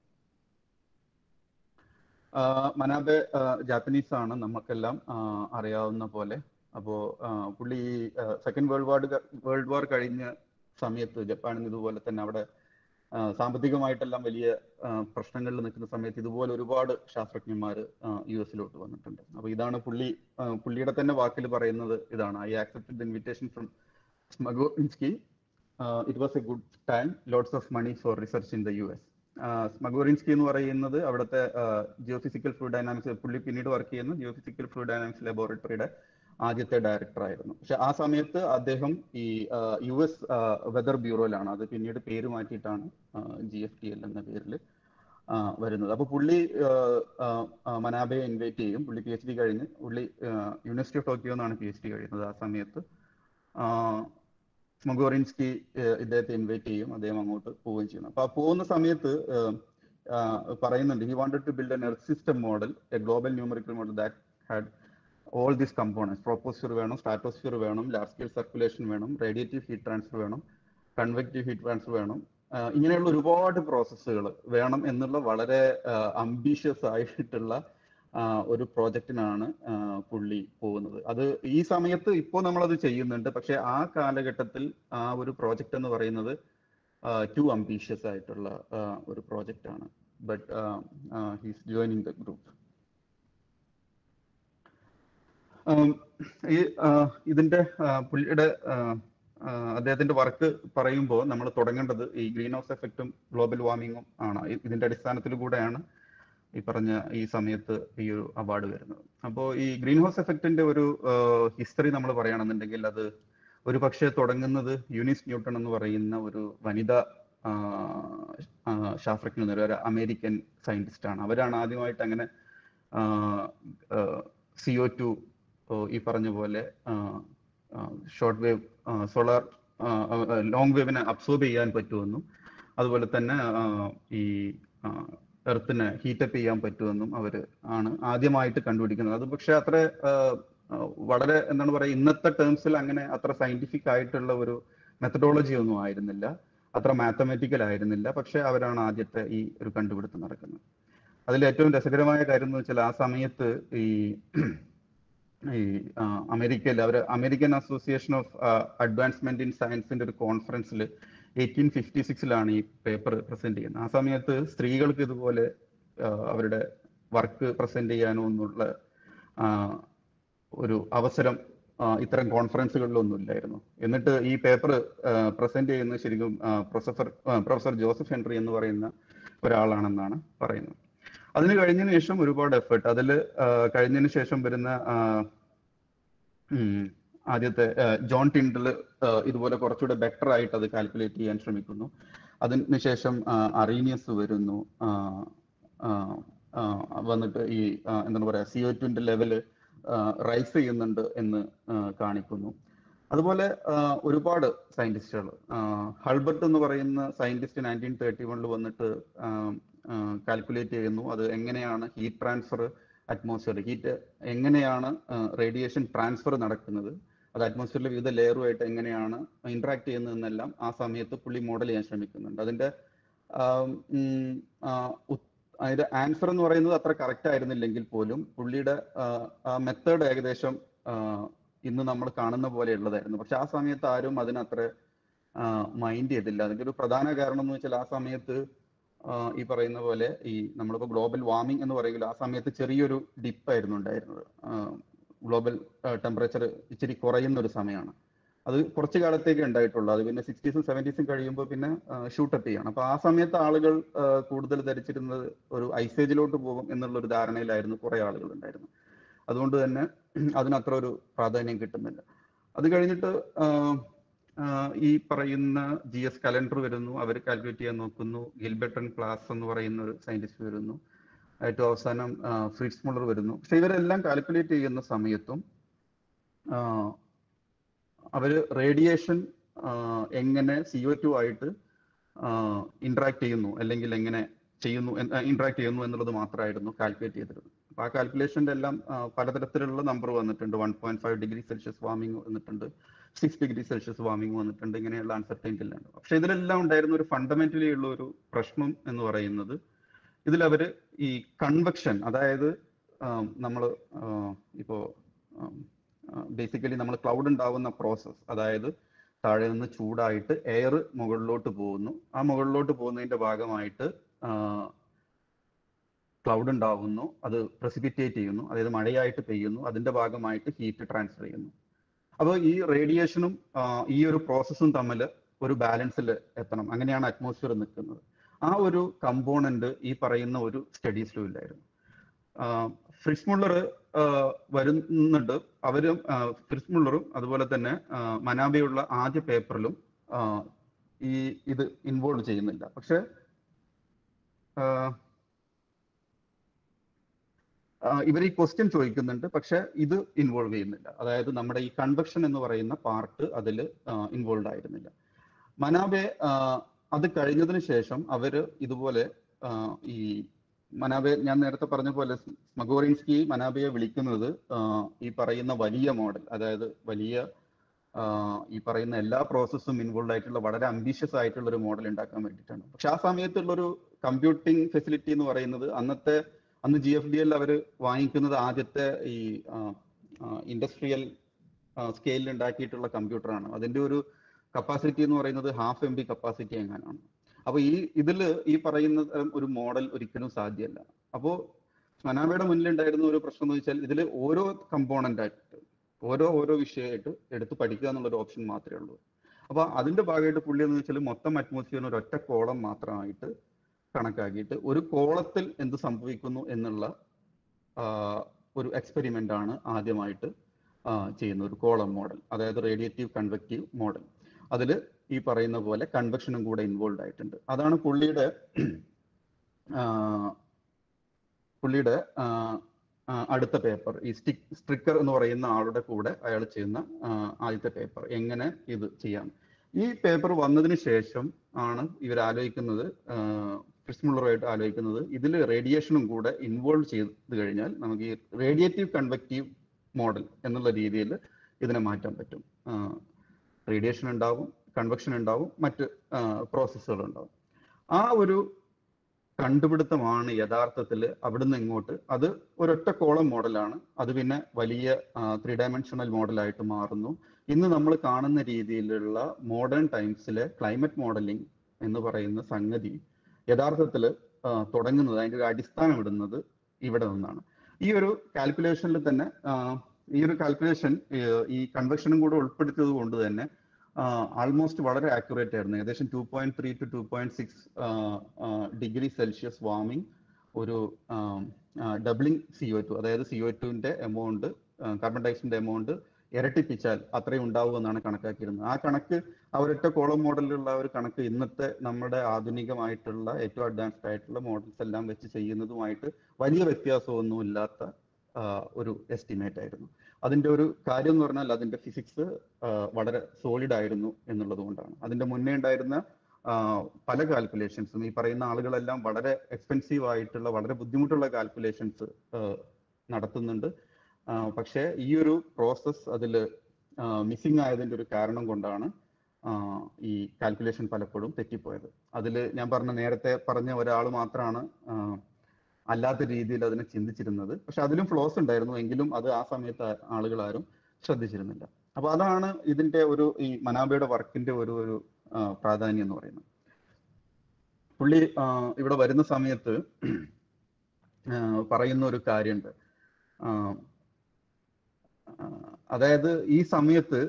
മനാബെ ജാപ്പനീസ് ആണ് നമുക്കെല്ലാം അറിയാവുന്ന പോലെ അപ്പോ പുള്ളി second world war world war കഴിഞ്ഞ സമയത്ത് ജപ്പാനിൽ ഇതുപോലെ തന്നെ അവിടെ സാമ്പത്തികമായിട്ടെല്ലാം വലിയ പ്രശ്നങ്ങളിൽ നിൽക്കുന്ന സമയത്ത് ഇതുപോലെ ഒരുപാട് ശാസ്ത്രജ്ഞന്മാർ യു എസിലോട്ട് വന്നിട്ടുണ്ട് അപ്പൊ ഇതാണ് പുള്ളി പുള്ളിയുടെ തന്നെ വാക്കിൽ പറയുന്നത് ഇതാണ് I accepted the invitation from Smagorinsky it was a good time lots of money for research in the U S Smagorinsky എന്ന് പറയുന്നത് അവിടുത്തെ ജിയോ ഫിസിക്കൽ ഫ്ലൂഡ് ഡൈനാമിക്സ് പുള്ളി പിന്നീട് വർക്ക് ചെയ്യുന്ന ജിയോ ഫിസിക്കൽ ഫ്ലൂഡ് ഡൈനാമിക്സ് ലബോറട്ടറിയുടെ ആദ്യത്തെ ഡയറക്ടർ ആയിരുന്നു പക്ഷെ ആ സമയത്ത് അദ്ദേഹം ഈ യു എസ് വെതർ ബ്യൂറോയിലാണ് അത് പിന്നീട് പേര് മാറ്റിയിട്ടാണ് ജി എഫ് ടി എൽ എന്ന പേരിൽ വരുന്നത് അപ്പൊ പുള്ളി മനാബയെ ഇൻവൈറ്റ് ചെയ്യും പുള്ളി പി എച്ച് ഡി കഴിഞ്ഞ് പുള്ളി യൂണിവേഴ്സിറ്റി ഓഫ് ടോക്കിയോ എന്നാണ് പി എച്ച് ഡി കഴിയുന്നത് ആ സമയത്ത് സ്മഗോറിൻസ്കി ഇദ്ദേഹത്തെ ഇൻവൈറ്റ് ചെയ്യും അദ്ദേഹം അങ്ങോട്ട് പോവുകയും ചെയ്യുന്നു അപ്പൊ ആ പോകുന്ന സമയത്ത് പറയുന്നുണ്ട് he wanted to build an earth system model a global numerical model that had all these components troposphere വേണം സ്ട്രാറ്റോസ്ഫിയർ വേണം ലാർജ് സ്കെയിൽ സർക്കുലേഷൻ വേണം റേഡിയേറ്റീവ് ഹീറ്റ് ട്രാൻസ്ഫർ വേണം കൺവെക്റ്റീവ് ഹീറ്റ് ട്രാൻസ്ഫർ വേണം ഇങ്ങനെയുള്ള ഒരുപാട് പ്രോസസ്സുകൾ വേണം എന്നുള്ള വളരെ അംബീഷ്യസ് ആയിട്ടുള്ള ഒരു പ്രോജക്റ്റിനാണ് പുള്ളി പോകുന്നത് അത് ഈ സമയത്ത് ഇപ്പോൾ നമ്മളത് ചെയ്യുന്നുണ്ട് പക്ഷെ ആ കാലഘട്ടത്തിൽ ആ ഒരു പ്രോജക്റ്റ് എന്ന് പറയുന്നത് ടു അംബീഷ്യസ് ആയിട്ടുള്ള ഒരു പ്രോജക്റ്റ് ആണ് but he's joining the group ഈ ഇതിന്റെ പുള്ളിയുടെ അദ്ദേഹത്തിന്റെ വർക്ക് പറയുമ്പോൾ നമ്മൾ തുടങ്ങേണ്ടത് ഈ ഗ്രീൻ ഹൗസ് എഫക്റ്റും ഗ്ലോബൽ വാർമിങ്ങും ആണ് ഇതിന്റെ അടിസ്ഥാനത്തിൽ കൂടെയാണ് ഈ പറഞ്ഞ ഈ സമയത്ത് ഈ ഒരു അവാർഡ് വരുന്നത് അപ്പോൾ ഈ ഗ്രീൻ ഹൗസ് എഫക്റ്റിന്റെ ഒരു ഹിസ്റ്ററി നമ്മൾ പറയുകയാണെന്നുണ്ടെങ്കിൽ അത് ഒരു പക്ഷേ തുടങ്ങുന്നത് യൂനിസ് ന്യൂട്ടൺ എന്ന് പറയുന്ന ഒരു വനിതാ ശാസ്ത്രജ്ഞ ഒരു അമേരിക്കൻ സയന്റിസ്റ്റ് ആണ് അവരാണ് ആദ്യമായിട്ട് അങ്ങനെ സിഒ ടു ഈ പറഞ്ഞ പോലെ ഷോർട്ട് വേവ് സോളാർ ലോങ് വേവിനെ അബ്സോർബ് ചെയ്യാൻ പറ്റുമെന്നും അതുപോലെ തന്നെ ഈ എർത്തിനെ ഹീറ്റപ്പ് ചെയ്യാൻ പറ്റുമെന്നും അവർ ആണ് ആദ്യമായിട്ട് കണ്ടുപിടിക്കുന്നത് അത് പക്ഷെ അത്ര വളരെ എന്താണ് പറയുക ഇന്നത്തെ ടേംസിൽ അങ്ങനെ അത്ര സയന്റിഫിക് ആയിട്ടുള്ള ഒരു മെത്തഡോളജി ഒന്നും ആയിരുന്നില്ല അത്ര മാത്തമാറ്റിക്കൽ ആയിരുന്നില്ല പക്ഷെ അവരാണ് ആദ്യത്തെ ഈ ഒരു കണ്ടുപിടുത്തം നടക്കുന്നത് അതിൽ ഏറ്റവും രസകരമായ കാര്യം എന്ന് വെച്ചാൽ ആ സമയത്ത് ഈ ഈ അമേരിക്കയിൽ അവർ American Association of Advancement in സയൻസിന്റെ ഒരു കോൺഫറൻസിൽ എയ്റ്റീൻ ഫിഫ്റ്റി സിക്സിലാണ് ഈ പേപ്പർ പ്രസന്റ് ചെയ്യുന്നത് ആ സമയത്ത് സ്ത്രീകൾക്ക് ഇതുപോലെ അവരുടെ വർക്ക് പ്രസന്റ് ചെയ്യാനോ എന്നുള്ള ഒരു അവസരം ഇത്തരം കോൺഫറൻസുകളിലൊന്നും ഇല്ലായിരുന്നു എന്നിട്ട് ഈ പേപ്പർ പ്രസന്റ് ചെയ്യുന്നത് ശരിക്കും പ്രൊഫസർ പ്രൊഫസർ ജോസഫ് ഹെൻറി എന്ന് പറയുന്ന ഒരാളാണെന്നാണ് പറയുന്നത് അതിന് കഴിഞ്ഞതിന് ശേഷം ഒരുപാട് എഫേർട്ട് അതിൽ കഴിഞ്ഞതിന് ശേഷം വരുന്ന ആദ്യത്തെ ആ, ജോൺ ടിൻഡൽ ആ, ഇതുപോലെ കുറച്ചുകൂടെ ബെറ്റർ ആയിട്ട് അത് കാൽക്കുലേറ്റ് ചെയ്യാൻ ശ്രമിക്കുന്നു അതിനുശേഷം ആ, അറീനിയസ് വരുന്നു ആ, ആ, ആ, വന്നിട്ട് ഈ ആ, എന്താണ് പറയാ സി ഒ ടുവിന്റെ ലെവല് റൈസ് ചെയ്യുന്നുണ്ട് എന്ന് ആ, കാണിക്കുന്നു അതുപോലെ ആ, ഒരുപാട് സയന്റിസ്റ്റുകൾ ഹൾബർട്ട് എന്ന് പറയുന്ന സയന്റിസ്റ്റ് നയൻറ്റീൻ തേർട്ടി വണ്ണിൽ വന്നിട്ട് കാൽക്കുലേറ്റ് ചെയ്യുന്നു അത് എങ്ങനെയാണ് ഹീറ്റ് ട്രാൻസ്ഫർ അറ്റ്മോസ്ഫിയർ ഹീറ്റ് എങ്ങനെയാണ് റേഡിയേഷൻ ട്രാൻസ്ഫർ നടക്കുന്നത് അത് അറ്റ്മോസ്ഫിയറിലെ വിവിധ ലെയറുമായിട്ട് എങ്ങനെയാണ് ഇന്ററാക്ട് ചെയ്യുന്നതെന്നെല്ലാം ആ സമയത്ത് പുള്ളി മോഡൽ ചെയ്യാൻ ശ്രമിക്കുന്നുണ്ട് അതിന്റെ ആം, ഉം, ആ, ഉത്- അതിന്റെ ആൻസർ എന്ന് പറയുന്നത് അത്ര കറക്റ്റ് ആയിരുന്നില്ലെങ്കിൽ പോലും പുള്ളിയുടെ ആ, ആ മെത്തേഡ് ഏകദേശം ആ, ഇന്ന് നമ്മൾ കാണുന്ന പോലെയുള്ളതായിരുന്നു പക്ഷെ ആ സമയത്ത് ആരും അതിനത്ര മൈൻഡ് ചെയ്തില്ല അതിന്റെ ഒരു പ്രധാന കാരണം എന്ന് വെച്ചാൽ ആ സമയത്ത് ആ, ഈ പറയുന്ന പോലെ ഈ നമ്മളിപ്പോ ഗ്ലോബൽ വാർമിംഗ് എന്ന് പറയുമ്പോൾ ആ സമയത്ത് ചെറിയൊരു ഡിപ്പായിരുന്നു ഉണ്ടായിരുന്നത് ഗ്ലോബൽ ടെമ്പറേച്ചർ ഇച്ചിരി കുറയുന്ന ഒരു സമയമാണ് അത് കുറച്ച് കാലത്തേക്ക് ഉണ്ടായിട്ടുള്ളൂ അത് പിന്നെ സിക്സ്റ്റീസും സെവൻറ്റീസും കഴിയുമ്പോൾ പിന്നെ ഷൂട്ടപ്പ് ചെയ്യണം അപ്പൊ ആ സമയത്ത് ആളുകൾ ആ, കൂടുതൽ ധരിച്ചിരുന്നത് ഒരു ഐസേജിലോട്ട് പോകും എന്നുള്ള ഒരു ധാരണയിലായിരുന്നു കുറെ ആളുകൾ ഉണ്ടായിരുന്നു അതുകൊണ്ട് തന്നെ അതിനത്ര ഒരു പ്രാധാന്യം കിട്ടുന്നില്ല അത് കഴിഞ്ഞിട്ട് ആ, ആ, ഈ പറയുന്ന ജി എസ് കലണ്ടർ വരുന്നു അവർ കാൽക്കുലേറ്റ് ചെയ്യാൻ നോക്കുന്നു ഗിൽബർട്ടൺ ക്ലാസ് എന്ന് പറയുന്ന ഒരു സയന്റിസ്റ്റ് വരുന്നു ഏറ്റവും അവസാനം ആ, ഫ്രിറ്റ്സ് മുള്ളർ വരുന്നു പക്ഷെ ഇവരെല്ലാം കാൽക്കുലേറ്റ് ചെയ്യുന്ന സമയത്തും ആ, അവര് റേഡിയേഷൻ എങ്ങനെ സി ഒ ടു ആയിട്ട് ഇന്ററാക്ട് ചെയ്യുന്നു അല്ലെങ്കിൽ എങ്ങനെ ചെയ്യുന്നു ഇന്ററാക്ട് ചെയ്യുന്നു എന്നുള്ളത് മാത്രമായിരുന്നു കാൽക്കുലേറ്റ് ചെയ്തിരുന്നത് അപ്പൊ ആ കാൽക്കുലേഷന്റെ എല്ലാം ആ, പലതരത്തിലുള്ള നമ്പർ വന്നിട്ടുണ്ട് one point five degree Celsius warming വന്നിട്ടുണ്ട് സിക്സ് ഡിഗ്രി സെൽഷ്യസ് വാർമിംഗ് വന്നിട്ടുണ്ട് ഇങ്ങനെയുള്ള അൺസർട്ടൈൻറ്റി എല്ലാം ഉണ്ട് പക്ഷെ ഇതിലെല്ലാം ഉണ്ടായിരുന്ന ഒരു ഫണ്ടമെന്റലി ഉള്ള ഒരു പ്രശ്നം എന്ന് പറയുന്നത് ഇതിൽ അവര് ഈ കൺവെക്ഷൻ അതായത് നമ്മൾ ഇപ്പോ ബേസിക്കലി നമ്മൾ ക്ലൗഡ് ഉണ്ടാവുന്ന പ്രോസസ്സ് അതായത് താഴെ നിന്ന് ചൂടായിട്ട് എയർ മുകളിലോട്ട് പോകുന്നു ആ മുകളിലോട്ട് പോകുന്നതിന്റെ ഭാഗമായിട്ട് ക്ലൗഡ് ഉണ്ടാവുന്നു അത് പ്രസിപ്പിറ്റേറ്റ് ചെയ്യുന്നു അതായത് മഴയായിട്ട് പെയ്യുന്നു അതിന്റെ ഭാഗമായിട്ട് ഹീറ്റ് ട്രാൻസ്ഫർ ചെയ്യുന്നു അപ്പോൾ ഈ റേഡിയേഷനും ഈ ഒരു പ്രോസസ്സും തമ്മിൽ ഒരു ബാലൻസിൽ എത്തണം അങ്ങനെയാണ് അറ്റ്മോസ്ഫിയർ നിൽക്കുന്നത് ആ ഒരു കമ്പോണന്റ് ഈ പറയുന്ന ഒരു സ്റ്റഡീസിലും ഇല്ലായിരുന്നു ഫ്രിസ് മുള്ളർ വരുന്നുണ്ട് അവരും ഫ്രിസ് മുള്ളറും അതുപോലെ തന്നെ ആ, മനാബയുള്ള ആദ്യ പേപ്പറിലും ഈ ഇത് ഇൻവോൾവ് ചെയ്യുന്നില്ല പക്ഷെ ഇവർ ഈ ക്വസ്റ്റ്യൻ ചോദിക്കുന്നുണ്ട് പക്ഷെ ഇത് ഇൻവോൾവ് ചെയ്യുന്നില്ല അതായത് നമ്മുടെ ഈ കൺവെക്ഷൻ എന്ന് പറയുന്ന പാർട്ട് അതിൽ ഇൻവോൾവ് ആയിരുന്നില്ല മനാബെ ആ, അത് കഴിഞ്ഞതിന് ശേഷം അവര് ഇതുപോലെ ആ, ഈ മനാബെ ഞാൻ നേരത്തെ പറഞ്ഞ പോലെ സ്മഗോറിൻസ്കി മനാബയെ വിളിക്കുന്നത് ആ, ഈ പറയുന്ന വലിയ മോഡൽ അതായത് വലിയ ആ, ഈ പറയുന്ന എല്ലാ പ്രോസസ്സും ഇൻവോൾവ് ആയിട്ടുള്ള വളരെ അംബീഷ്യസ് ആയിട്ടുള്ള ഒരു മോഡൽ ഉണ്ടാക്കാൻ വേണ്ടിയിട്ടാണ് പക്ഷെ ആ സമയത്തുള്ള ഒരു കമ്പ്യൂട്ടിംഗ് ഫെസിലിറ്റി എന്ന് പറയുന്നത് അന്നത്തെ അന്ന് ജി എഫ് ഡി എൽ അവർ വാങ്ങിക്കുന്നത് ആദ്യത്തെ ഈ ഇൻഡസ്ട്രിയൽ സ്കെയിലിൽ ഉണ്ടാക്കിയിട്ടുള്ള കമ്പ്യൂട്ടറാണ് അതിന്റെ ഒരു കപ്പാസിറ്റി എന്ന് പറയുന്നത് ഹാഫ് എം ബി കപ്പാസിറ്റി എങ്ങാനാണ് അപ്പൊ ഈ ഇതില് ഈ പറയുന്ന തരം ഒരു മോഡൽ ഒരിക്കലും സാധ്യമല്ല അപ്പോ മനാബയുടെ മുന്നിൽ ഉണ്ടായിരുന്ന ഒരു പ്രശ്നം എന്ന് വെച്ചാൽ ഇതിൽ ഓരോ കമ്പോണന്റ് ആയിട്ട് ഓരോ ഓരോ വിഷയമായിട്ട് എടുത്ത് പഠിക്കുക എന്നുള്ള ഒരു ഓപ്ഷൻ മാത്രമേ ഉള്ളൂ അപ്പൊ അതിന്റെ ഭാഗമായിട്ട് പുള്ളി എന്ന് വെച്ചാൽ മൊത്തം അറ്റ്മോസ്ഫിയറിന് ഒരു ഒറ്റ കോളം മാത്രമായിട്ട് കണക്കാക്കിയിട്ട് ഒരു കോളത്തിൽ എന്ത് സംഭവിക്കുന്നു എന്നുള്ള ആ, ഒരു എക്സ്പെരിമെന്റ് ആണ് ആദ്യമായിട്ട് ആ, ചെയ്യുന്ന ഒരു കോളം മോഡൽ അതായത് റേഡിയേറ്റീവ് കൺവെക്റ്റീവ് മോഡൽ അതിൽ ഈ പറയുന്ന പോലെ കൺവെക്ഷനും കൂടെ ഇൻവോൾവ് ആയിട്ടുണ്ട് അതാണ് പുള്ളിയുടെ ആ, പുള്ളിയുടെ ആ, ആ, അടുത്ത പേപ്പർ ഈ സ്റ്റിക് സ്ട്രിക്കർ എന്ന് പറയുന്ന ആളുടെ കൂടെ അയാൾ ചെയ്യുന്ന ആ, ആദ്യത്തെ പേപ്പർ എങ്ങനെ ഇത് ചെയ്യാം ഈ പേപ്പർ വന്നതിന് ശേഷം ആണ് ഇവർ ആലോചിക്കുന്നത് ക്രിസ്മുള്ളറായിട്ട് ആലോചിക്കുന്നത് ഇതിൽ റേഡിയേഷനും കൂടെ ഇൻവോൾവ് ചെയ്ത് കഴിഞ്ഞാൽ നമുക്ക് ഈ റേഡിയേറ്റീവ് കൺവെക്റ്റീവ് മോഡൽ എന്നുള്ള രീതിയിൽ ഇതിനെ മാറ്റാൻ പറ്റും റേഡിയേഷൻ ഉണ്ടാവും കൺവെക്ഷൻ ഉണ്ടാവും മറ്റ് പ്രോസസ്സുകൾ ഉണ്ടാവും ആ ഒരു കണ്ടുപിടുത്തമാണ് യഥാർത്ഥത്തിൽ അവിടുന്ന് ഇങ്ങോട്ട് അത് ഒരൊറ്റ കോളം മോഡലാണ് അത് പിന്നെ വലിയ ത്രീ ഡയമെൻഷണൽ മോഡലായിട്ട് മാറുന്നു ഇന്ന് നമ്മൾ കാണുന്ന രീതിയിലുള്ള മോഡേൺ ടൈംസിലെ ക്ലൈമറ്റ് മോഡലിംഗ് എന്ന് പറയുന്ന സംഗതി യഥാർത്ഥത്തിൽ തുടങ്ങുന്നത് അതിന്റെ ഒരു അടിസ്ഥാനം ഇടുന്നത് ഇവിടെ നിന്നാണ് ഈ ഒരു കാൽക്കുലേഷനിൽ തന്നെ ആ, ഈ ഒരു കാൽക്കുലേഷൻ ഈ കൺവെക്ഷനും കൂടെ ഉൾപ്പെടുത്തിയത് കൊണ്ട് തന്നെ ആൾമോസ്റ്റ് വളരെ ആക്യുറേറ്റ് ആയിരുന്നു ഏകദേശം two point three two two point six degree Celsius warming ഒരു ഡബിളിംഗ് സി ഒ ടു അതായത് സി ഒ ടുവിന്റെ എമൗണ്ട് കാർബൺ ഡയോക്സൈഡിന്റെ എമൗണ്ട് ഇരട്ടിപ്പിച്ചാൽ അത്രയും ഉണ്ടാവുമെന്നാണ് കണക്കാക്കിയിരുന്നത് ആ കണക്ക് ആ ഒരൊറ്റ കോളം മോഡലിലുള്ള ഒരു കണക്ക് ഇന്നത്തെ നമ്മുടെ ആധുനികമായിട്ടുള്ള ഏറ്റവും അഡ്വാൻസ്ഡ് ആയിട്ടുള്ള മോഡൽസ് എല്ലാം വെച്ച് ചെയ്യുന്നതുമായിട്ട് വലിയ വ്യത്യാസമൊന്നും ഇല്ലാത്ത ആ, ഒരു എസ്റ്റിമേറ്റ് ആയിരുന്നു അതിന്റെ ഒരു കാര്യം എന്ന് പറഞ്ഞാൽ അതിന്റെ ഫിസിക്സ് വളരെ സോളിഡ് ആയിരുന്നു എന്നുള്ളത് കൊണ്ടാണ് അതിന്റെ മുന്നേ ഉണ്ടായിരുന്ന ആ, പല കാൽക്കുലേഷൻസും ഈ പറയുന്ന ആളുകളെല്ലാം വളരെ എക്സ്പെൻസീവ് ആയിട്ടുള്ള വളരെ ബുദ്ധിമുട്ടുള്ള കാൽക്കുലേഷൻസ് നടത്തുന്നുണ്ട് ആ, പക്ഷേ ഈ ഒരു പ്രോസസ് അതിൽ മിസ്സിംഗ് ആയതിന്റെ ഒരു കാരണം കൊണ്ടാണ് ആ, ഈ കാൽക്കുലേഷൻ പലപ്പോഴും തെറ്റിപ്പോയത് അതിൽ ഞാൻ പറഞ്ഞ നേരത്തെ പറഞ്ഞ ഒരാൾ മാത്രമാണ് ആ, അല്ലാത്ത രീതിയിൽ അതിനെ ചിന്തിച്ചിരുന്നത് പക്ഷെ അതിലും ഫ്ലോസ് ഉണ്ടായിരുന്നു എങ്കിലും അത് ആ സമയത്ത് ആ- ആളുകൾ ആരും ശ്രദ്ധിച്ചിരുന്നില്ല അപ്പൊ അതാണ് ഇതിന്റെ ഒരു ഈ മനാബയുടെ വർക്കിന്റെ ഒരു ഒരു ആ, പ്രാധാന്യം എന്ന് പറയുന്നത് പുള്ളി ആ, ഇവിടെ വരുന്ന സമയത്ത് ആ, പറയുന്ന ഒരു കാര്യമുണ്ട് ആ, ആ, അതായത് ഈ സമയത്ത്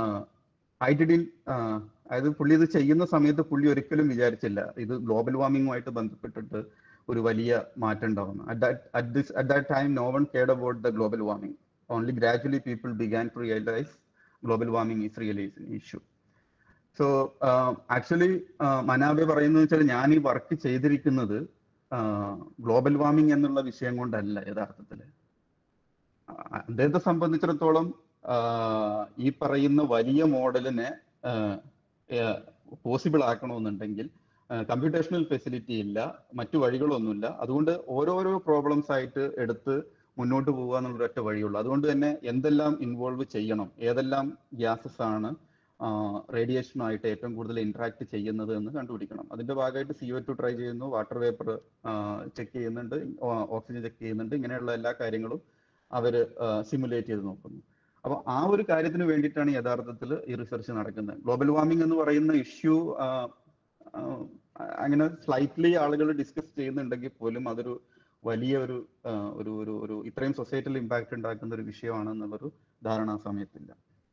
ഐ ഡിഡിൻ അതായത് പുള്ളി ഇത് ചെയ്യുന്ന സമയത്ത് പുള്ളി ഒരിക്കലും വിചാരിച്ചില്ല ഇത് ഗ്ലോബൽ വാർമിങ്ങുമായിട്ട് ബന്ധപ്പെട്ടിട്ട് ഒരു വലിയ മാറ്റം ഉണ്ടാവുന്നു at that time no one cared about the global warming only gradually people began to realize global warming is really issue so actually Manabe പറയുന്നത് വെച്ചാൽ ഞാൻ ഈ വർക്ക് ചെയ്തിരിക്കുന്നത് ഗ്ലോബൽ വാർമിംഗ് എന്നുള്ള വിഷയം കൊണ്ടല്ല യഥാർത്ഥത്തിൽ അദ്ദേഹത്തെ സംബന്ധിച്ചിടത്തോളം ആഹ് ഈ പറയുന്ന വലിയ മോഡലിനെ പോസിബിൾ ആക്കണമെന്നുണ്ടെങ്കിൽ കമ്പ്യൂട്ടേഷണൽ ഫെസിലിറ്റി ഇല്ല മറ്റു വഴികളൊന്നുമില്ല അതുകൊണ്ട് ഓരോരോ പ്രോബ്ലംസ് ആയിട്ട് എടുത്ത് മുന്നോട്ട് പോകുക എന്നുള്ള ഒറ്റ വഴിയുള്ളൂ അതുകൊണ്ട് തന്നെ എന്തെല്ലാം ഇൻവോൾവ് ചെയ്യണം ഏതെല്ലാം ഗ്യാസസ് ആണ് റേഡിയേഷനുമായിട്ട് ഏറ്റവും കൂടുതൽ ഇന്ററാക്ട് ചെയ്യുന്നത് എന്ന് കണ്ടുപിടിക്കണം അതിന്റെ ഭാഗമായിട്ട് സി ഒ ടു ട്രൈ ചെയ്യുന്നു വാട്ടർ വേപ്പർ ചെക്ക് ചെയ്യുന്നുണ്ട് ഓക്സിജൻ ചെക്ക് ചെയ്യുന്നുണ്ട് ഇങ്ങനെയുള്ള എല്ലാ കാര്യങ്ങളും അവര് സിമുലേറ്റ് ചെയ്ത് നോക്കുന്നു അപ്പൊ ആ ഒരു കാര്യത്തിന് വേണ്ടിയിട്ടാണ് യഥാർത്ഥത്തിൽ ഈ റിസർച്ച് നടക്കുന്നത് ഗ്ലോബൽ വാർമിംഗ് എന്ന് പറയുന്ന ഇഷ്യൂ അങ്ങനെ സ്ലൈറ്റ്ലി ആളുകൾ ഡിസ്കസ് ചെയ്യുന്നുണ്ടെങ്കിൽ പോലും അതൊരു വലിയ ഒരു ആ, ഒരു ഒരു ഒരു ഇത്രയും സൊസൈറ്റിയിൽ ഇമ്പാക്ട് ഉണ്ടാക്കുന്ന ഒരു വിഷയമാണ് എന്നുള്ളൊരു ധാരണ ആ സമയത്തില്ല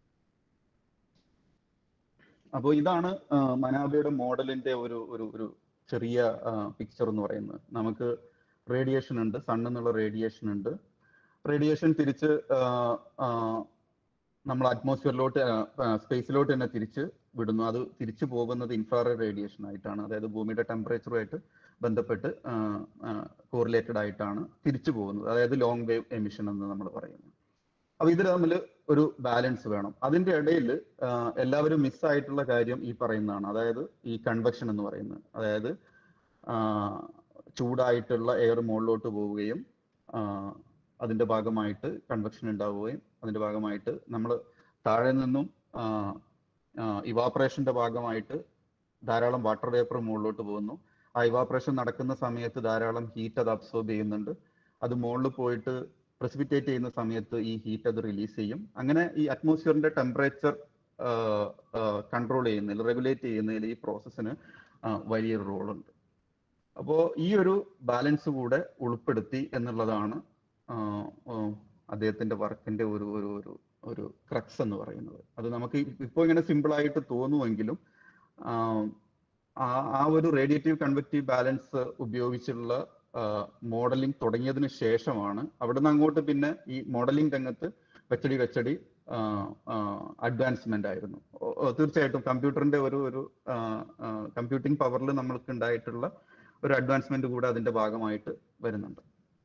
അപ്പോൾ ഇതാണ് ആ, മനാബയുടെ മോഡലിന്റെ ഒരു ഒരു ഒരു ചെറിയ പിക്ചർ എന്ന് പറയുന്നത് നമുക്ക് റേഡിയേഷൻ ഉണ്ട് സൺ എന്നുള്ള റേഡിയേഷൻ ഉണ്ട് റേഡിയേഷൻ തിരിച്ച് ആ, ആ, നമ്മൾ അറ്റ്മോസ്ഫിയറിലോട്ട് സ്പേസിലോട്ട് തന്നെ തിരിച്ച് വിടുന്നു അത് തിരിച്ചു പോകുന്നത് ഇൻഫ്രാറെഡ് റേഡിയേഷൻ ആയിട്ടാണ് അതായത് ഭൂമിയുടെ ടെമ്പറേച്ചറുമായിട്ട് ബന്ധപ്പെട്ട് കോറിലേറ്റഡ് ആയിട്ടാണ് തിരിച്ചു പോകുന്നത് അതായത് ലോങ് വേവ് എമിഷൻ എന്ന് നമ്മൾ പറയുന്നത് അപ്പൊ ഇത് തമ്മിൽ ഒരു ബാലൻസ് വേണം അതിന്റെ ഇടയിൽ എല്ലാവരും മിസ്സായിട്ടുള്ള കാര്യം ഈ പറയുന്നതാണ് അതായത് ഈ കൺവെക്ഷൻ എന്ന് പറയുന്നത് അതായത് ആ, ചൂടായിട്ടുള്ള എയർ മുകളിലോട്ട് പോവുകയും ആ, അതിന്റെ ഭാഗമായിട്ട് കൺവെക്ഷൻ ഉണ്ടാവുകയും അതിന്റെ ഭാഗമായിട്ട് നമ്മൾ താഴെ നിന്നും ഇവാപ്പറേഷന്റെ ഭാഗമായിട്ട് ധാരാളം വാട്ടർ വേപ്പർ മുകളിലോട്ട് പോകുന്നു ആ ഇവാപ്പറേഷൻ നടക്കുന്ന സമയത്ത് ധാരാളം ഹീറ്റ് അത് അബ്സോർബ് ചെയ്യുന്നുണ്ട് അത് മുകളിൽ പോയിട്ട് പ്രസിപ്പിറ്റേറ്റ് ചെയ്യുന്ന സമയത്ത് ഈ ഹീറ്റ് അത് റിലീസ് ചെയ്യും അങ്ങനെ ഈ അറ്റ്മോസ്ഫിയറിന്റെ ടെമ്പറേച്ചർ കൺട്രോൾ ചെയ്യുന്നതിൽ റെഗുലേറ്റ് ചെയ്യുന്നതിൽ ഈ പ്രോസസ്സിന് വലിയൊരു റോളുണ്ട് അപ്പോൾ ഈ ഒരു ബാലൻസ് കൂടെ ഉൾപ്പെടുത്തി എന്നുള്ളതാണ് ആ, ആ, അദ്ദേഹത്തിന്റെ വർക്കിന്റെ ഒരു ഒരു ഒരു ഒരു ക്രക്സ് എന്ന് പറയുന്നത് അത് നമുക്ക് ഇപ്പോൾ ഇങ്ങനെ സിമ്പിൾ ആയിട്ട് തോന്നുമെങ്കിലും ആ, ആ ആ ഒരു റേഡിയേറ്റീവ് കൺവെക്റ്റീവ് ബാലൻസ് ഉപയോഗിച്ചുള്ള മോഡലിംഗ് തുടങ്ങിയതിന് ശേഷമാണ് അവിടുന്ന് അങ്ങോട്ട് പിന്നെ ഈ മോഡലിംഗ് രംഗത്ത് വെച്ചടി വെച്ചടി അഡ്വാൻസ്മെന്റ് ആയിരുന്നു ഓ, ഓ, തീർച്ചയായിട്ടും കമ്പ്യൂട്ടറിന്റെ ഒരു ഒരു കമ്പ്യൂട്ടിംഗ് പവറിൽ നമ്മൾക്ക് ഉണ്ടായിട്ടുള്ള ഒരു അഡ്വാൻസ്മെന്റ് കൂടെ അതിന്റെ ഭാഗമായിട്ട് വരുന്നുണ്ട്